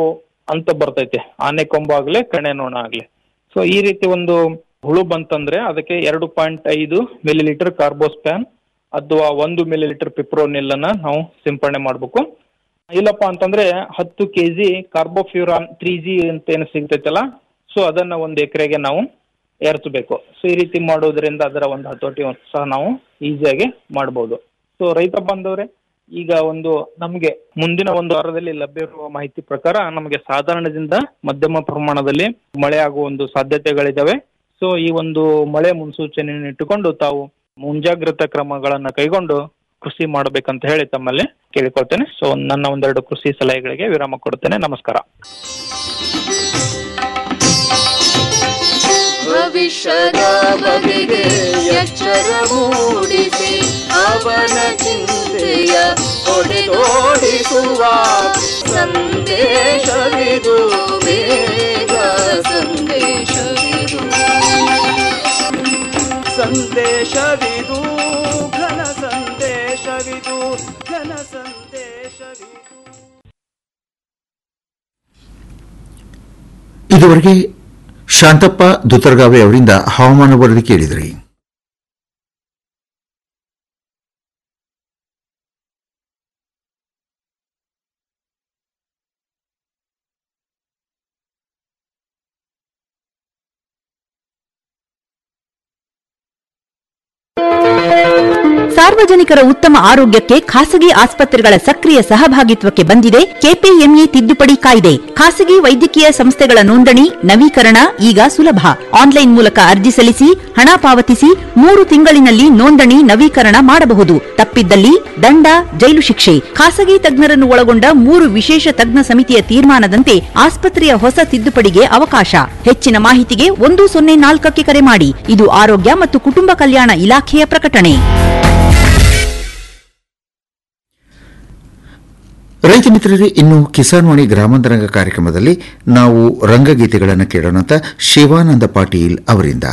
ಅಂತ ಬರ್ತೈತೆ ಆನೆ ಕೊಂಬು ಆಗ್ಲಿ ಕಣೆ ನೊಣ ಆಗ್ಲಿ ಸೊ ಈ ರೀತಿ ಒಂದು ಹುಳು ಬಂತಂದ್ರೆ ಅದಕ್ಕೆ ಎರಡು ಪಾಯಿಂಟ್ ಐದು ಮಿಲಿ ಲೀಟರ್ ಕಾರ್ಬೋಸ್ಪ್ಯಾನ್ ಅಥವಾ ಒಂದು ಮಿಲಿ ಲೀಟರ್ ಪಿಪ್ರೋನಿಲ್ ಅನ್ನ ನಾವು ಸಿಂಪಡಣೆ ಮಾಡ್ಬೇಕು ಇಲ್ಲಪ್ಪ ಅಂತಂದ್ರೆ ಹತ್ತು K G carbofuran three G ಅಂತ ಏನು ಸಿಗ್ತೈತಲ್ಲ ಸೊ ಅದನ್ನ ಒಂದು ಎಕರೆಗೆ ನಾವು ಏರ್ಸಬೇಕು ಸೊ ಈ ರೀತಿ ಮಾಡೋದ್ರಿಂದ ಅದರ ಒಂದು ಹತೋಟಿ ಸಹ ನಾವು ಈಸಿಯಾಗಿ ಮಾಡ್ಬೋದು ಸೊ ರೈತ ಬಾಂಧವರೇ ಈಗ ಒಂದು ನಮಗೆ ಮುಂದಿನ ಒಂದು ವಾರದಲ್ಲಿ ಲಭ್ಯವಿರುವ ಮಾಹಿತಿ ಪ್ರಕಾರ ನಮಗೆ ಸಾಧಾರಣದಿಂದ ಮಧ್ಯಮ ಪ್ರಮಾಣದಲ್ಲಿ ಮಳೆ ಆಗುವ ಒಂದು ಸಾಧ್ಯತೆಗಳಿದಾವೆ ಸೊ ಈ ಒಂದು ಮಳೆ ಮುನ್ಸೂಚನೆಯನ್ನು ಇಟ್ಟುಕೊಂಡು ತಾವು ಮುಂಜಾಗ್ರತಾ ಕ್ರಮಗಳನ್ನ ಕೈಗೊಂಡು ಕೃಷಿ ಮಾಡಬೇಕಂತ ಹೇಳಿ ತಮ್ಮಲ್ಲಿ ಕೇಳಿಕೊಳ್ತೇನೆ ಸೊ ನನ್ನ ಒಂದೆರಡು ಕೃಷಿ ಸಲಹೆಗಳಿಗೆ ವಿರಾಮ ಕೊಡ್ತೇನೆ ನಮಸ್ಕಾರ ಭವಿಷ್ಯದ ಬಗೆಗೆ ಎಚ್ಚರ ಮೂಡಿಸಿ ಅವನ ಚಿಂತೆಯ ಹೊಡೆದೋಡಿಸುವ ಸಂದೇಶವಿದು ಬೇಗ ಸಂದೇಶವಿದು ಸಂದೇಶವಿದು ಘನ ಸಂದೇಶವಿದು ಘನ ಸಂದೇಶವಿದು ಇದುವರೆಗೆ ಶಾಂತಪ್ಪ ದುತರ್ಗಾವೆ ಅವರಿಂದ ಹವಾಮಾನ ವರದಿ ಕೇಳಿದ್ರಿ ಸಾರ್ವಜನಿಕರ ಉತ್ತಮ ಆರೋಗ್ಯಕ್ಕೆ ಖಾಸಗಿ ಆಸ್ಪತ್ರೆಗಳ ಸಕ್ರಿಯ ಸಹಭಾಗಿತ್ವಕ್ಕೆ ಬಂದಿದೆ ಕೆಪಿಎಂಇ ತಿದ್ದುಪಡಿ ಕಾಯ್ದೆ ಖಾಸಗಿ ವೈದ್ಯಕೀಯ ಸಂಸ್ಥೆಗಳ ನೋಂದಣಿ ನವೀಕರಣ ಈಗ ಸುಲಭ ಆನ್ಲೈನ್ ಮೂಲಕ ಅರ್ಜಿ ಸಲ್ಲಿಸಿ ಹಣ ಪಾವತಿಸಿ ಮೂರು ತಿಂಗಳಿನಲ್ಲಿ ನೋಂದಣಿ ನವೀಕರಣ ಮಾಡಬಹುದು ತಪ್ಪಿದ್ದಲ್ಲಿ ದಂಡ ಜೈಲು ಶಿಕ್ಷೆ ಖಾಸಗಿ ತಜ್ಞರನ್ನು ಒಳಗೊಂಡ ಮೂರು ವಿಶೇಷ ತಜ್ಞ ಸಮಿತಿಯ ತೀರ್ಮಾನದಂತೆ ಆಸ್ಪತ್ರೆಯ ಹೊಸ ತಿದ್ದುಪಡಿಗೆ ಅವಕಾಶ ಹೆಚ್ಚಿನ ಮಾಹಿತಿಗೆ ಒಂದು ಸೊನ್ನೆ ನಾಲ್ಕಕ್ಕೆ ಕರೆ ಮಾಡಿ ಇದು ಆರೋಗ್ಯ ಮತ್ತು ಕುಟುಂಬ ಕಲ್ಯಾಣ ಇಲಾಖೆಯ ಪ್ರಕಟಣೆ ರೈತ ಮಿತ್ರರೇ ಇನ್ನು ಕಿಸಾನ್ ವಾಣಿ ಗ್ರಾಮಾಂತರಂಗ ಕಾರ್ಯಕ್ರಮದಲ್ಲಿ ನಾವು ರಂಗಗೀತೆಗಳನ್ನು ಕೇಳೋಣ ಅಂತ ಶಿವಾನಂದ ಪಾಟೀಲ್ ಅವರಿಂದ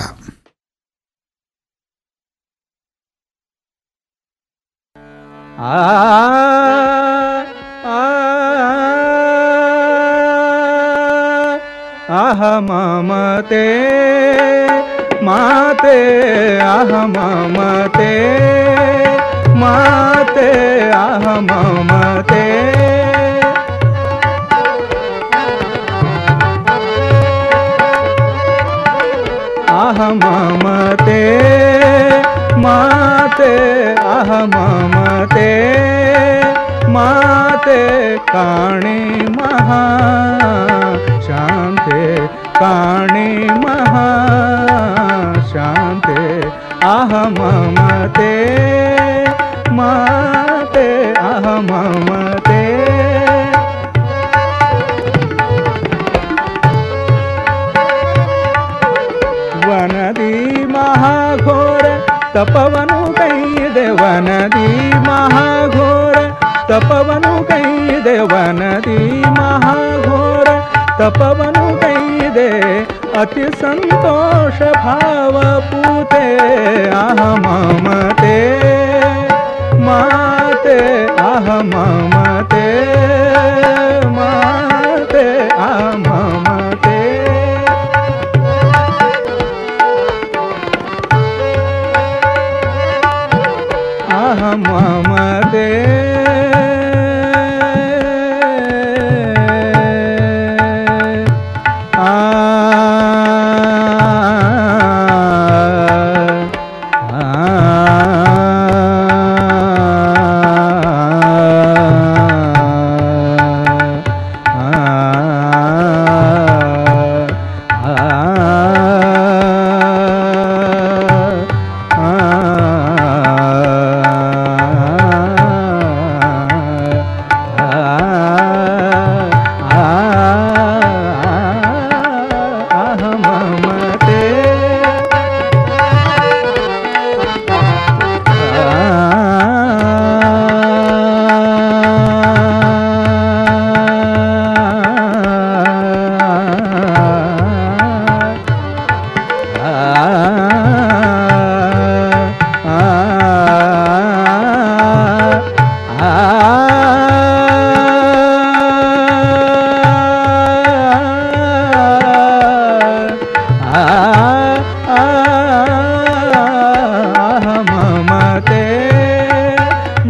ಆಹ ಮಮತೆ ಮಾತೆ ಆಹ ಮಮತೆ ಮಾತೆ ಆಹ ಮಮತೆ ಆಹ ಮಮತೆ ಮಾತೆ ಆಹ ಮಮತೆ ಮಾತೆ ಕಾಣಿ ಮಹಾ ಶಾಂತೆ ಕಾಣಿ ಮಹಾ ಶಾಂತೆ ಆಹ ಮಮತೆ ಮಾತೆ ಆಹ ಮಮತೆ ವನದಿ ಮಹಾಘೋರ ತಪವನು ಕೈದೆ ವನದಿ ಮಹಾಘೋರ ತಪವನು ಕೈದೆ ವನದಿ ಮಹಾಘೋರ ತಪವನು ಕೈದೆ ಅತಿ ಸಂತೋಷ ಭಾವ ಪೂತೆ ಆಹ ಮಮತೆ ಮಾತೆ ಆಹ ಮಮತೆ ಮಾತೆ ಆಹ ಮಮತೆ ಆಹ ಮಮತೆ ಆ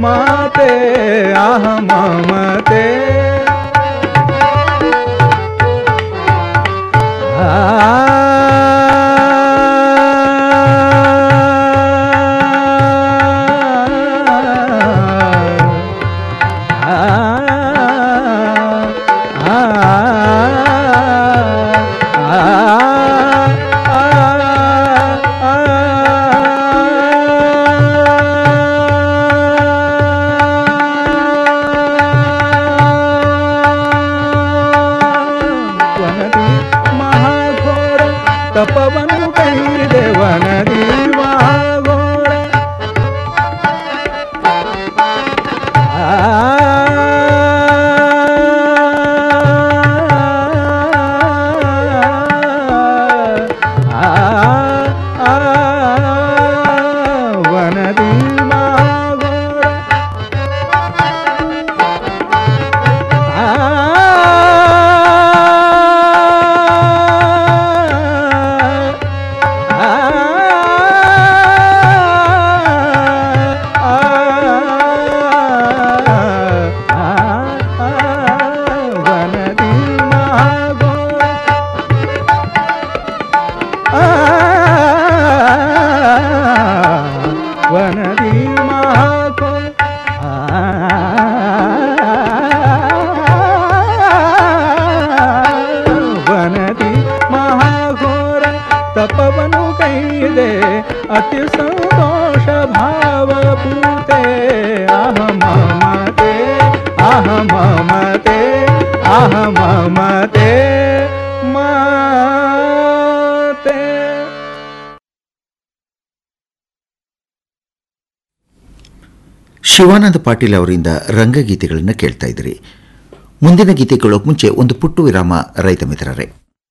ममते आह ममते ವನದಿ ಮಹಾಘೋರ ತಪವನ್ನು ಕೈದೆ ವನದಿ ಮಹಾಘೋರ ವನದಿ ಮಹಾಘೋರ ವನದಿ ಮಹಾಘೋರ ವನದಿ ಮಹಾಘೋರ ವನದಿ ಮಹಾಘೋರ ತಪವನು ಕೈದೆ ಅತಿ ಸಂತೋಷ ಭಾವ ಪೂತೆ ಆಹ ಮಮತೆ ಆಹ ಮಮತೆ ಆಹ ಮಮತೆ ಮಾತೆ ಶಿವಾನಂದ ಪಾಟೀಲ್ ಅವರಿಂದ ರಂಗಗೀತೆಗಳನ್ನು ಕೇಳ್ತಾ ಇದ್ರಿ ಮುಂದಿನ ಗೀತೆ ಕೇಳೋಕೆ ಮುಂಚೆ ಒಂದು ಪುಟ್ಟು ವಿರಾಮ ರೈತ ಮಿತ್ರರೇ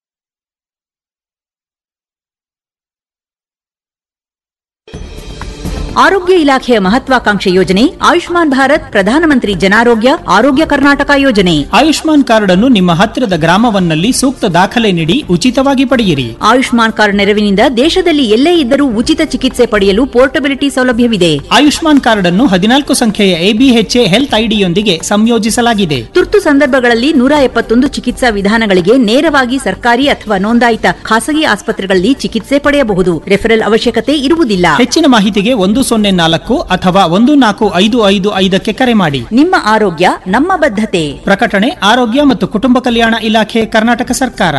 ಆರೋಗ್ಯ ಇಲಾಖೆಯ ಮಹತ್ವಾಕಾಂಕ್ಷೆ ಯೋಜನೆ ಆಯುಷ್ಮಾನ್ ಭಾರತ್ ಪ್ರಧಾನಮಂತ್ರಿ ಜನಾರೋಗ್ಯ ಆರೋಗ್ಯ ಕರ್ನಾಟಕ ಯೋಜನೆ ಆಯುಷ್ಮಾನ್ ಕಾರ್ಡ್ ಅನ್ನು ನಿಮ್ಮ ಹತ್ತಿರದ ಗ್ರಾಮವನ್ನಲ್ಲಿ ಸೂಕ್ತ ದಾಖಲೆ ನೀಡಿ ಉಚಿತವಾಗಿ ಪಡೆಯಿರಿ ಆಯುಷ್ಮಾನ್ ಕಾರ್ಡ್ ನೆರವಿನಿಂದ ದೇಶದಲ್ಲಿ ಎಲ್ಲೇ ಇದ್ದರೂ ಉಚಿತ ಚಿಕಿತ್ಸೆ ಪಡೆಯಲು ಪೋರ್ಟಬಿಲಿಟಿ ಸೌಲಭ್ಯವಿದೆ ಆಯುಷ್ಮಾನ್ ಕಾರ್ಡ್ ಅನ್ನು ಹದಿನಾಲ್ಕು ಸಂಖ್ಯೆಯ ಎಬಿಎಚ್ಎ ಹೆಲ್ತ್ ಐಡಿಯೊಂದಿಗೆ ಸಂಯೋಜಿಸಲಾಗಿದೆ ತುರ್ತು ಸಂದರ್ಭಗಳಲ್ಲಿ ನೂರ ಎಪ್ಪತ್ತೊಂದು ಚಿಕಿತ್ಸಾ ವಿಧಾನಗಳಿಗೆ ನೇರವಾಗಿ ಸರ್ಕಾರಿ ಅಥವಾ ನೋಂದಾಯಿತ ಖಾಸಗಿ ಆಸ್ಪತ್ರೆಗಳಲ್ಲಿ ಚಿಕಿತ್ಸೆ ಪಡೆಯಬಹುದು ರೆಫರಲ್ ಅವಶ್ಯಕತೆ ಇರುವುದಿಲ್ಲ ಹೆಚ್ಚಿನ ಮಾಹಿತಿಗೆ ಒಂದು ಸೊನ್ನೆ ನಾಲ್ಕು ಅಥವಾ ಒಂದು ನಾಲ್ಕು ಐದು ಐದು ಐದಕ್ಕೆ ಕರೆ ಮಾಡಿ ನಿಮ್ಮ ಆರೋಗ್ಯ ನಮ್ಮ ಬದ್ಧತೆ ಪ್ರಕಟಣೆ ಆರೋಗ್ಯ ಮತ್ತು ಕುಟುಂಬ ಕಲ್ಯಾಣ ಇಲಾಖೆ ಕರ್ನಾಟಕ ಸರ್ಕಾರ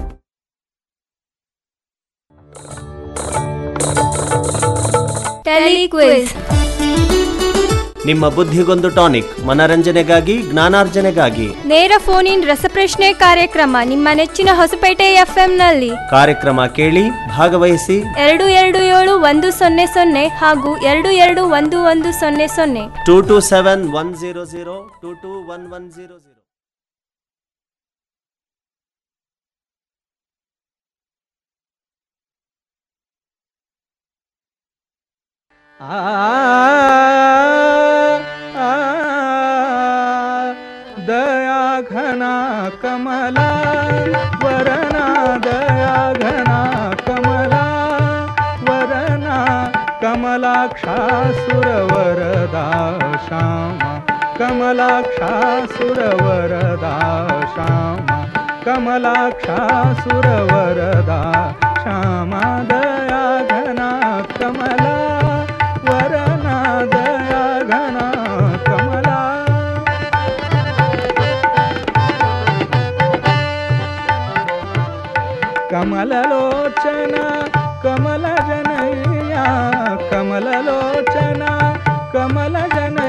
ಟೆಲಿಕ್ವಿಸ್ ನಿಮ್ಮ ಬುದ್ಧಿಗೊಂದು ಟಾನಿಕ್ ಮನರಂಜನೆಗಾಗಿ ಜ್ಞಾನಾರ್ಜನೆಗಾಗಿ ನೇರ ಫೋನ್ ಇನ್ ರಸಪ್ರಶ್ನೆ ಕಾರ್ಯಕ್ರಮ ನಿಮ್ಮ ನೆಚ್ಚಿನ ಹೊಸಪೇಟೆ ನಲ್ಲಿ ಕಾರ್ಯಕ್ರಮ ಕೇಳಿ ಭಾಗವಹಿಸಿ ಎರಡು ಎರಡು ಏಳು ಒಂದು ಸೊನ್ನೆ ಸೊನ್ನೆ ಹಾಗೂ ಎರಡು ಎರಡು ಒಂದು ಒಂದು ಸೊನ್ನೆ ಸೊನ್ನೆ two two seven one zero zero two two one one zero zero दया घना कमला वरना दया घना कमला वरना कमलाक्षा सुरवरदा श्यामा कमलाक्षा सुरवरदा श्यामा कमलाक्षा सुरवरदा श्यामा दया घना कमला वरना दया घना कमला ಕಮಲಲೋಚನ ಕಮಲ ಜನಯ್ಯ ಕಮಲಲೋಚನ ಕಮಲ ಜನ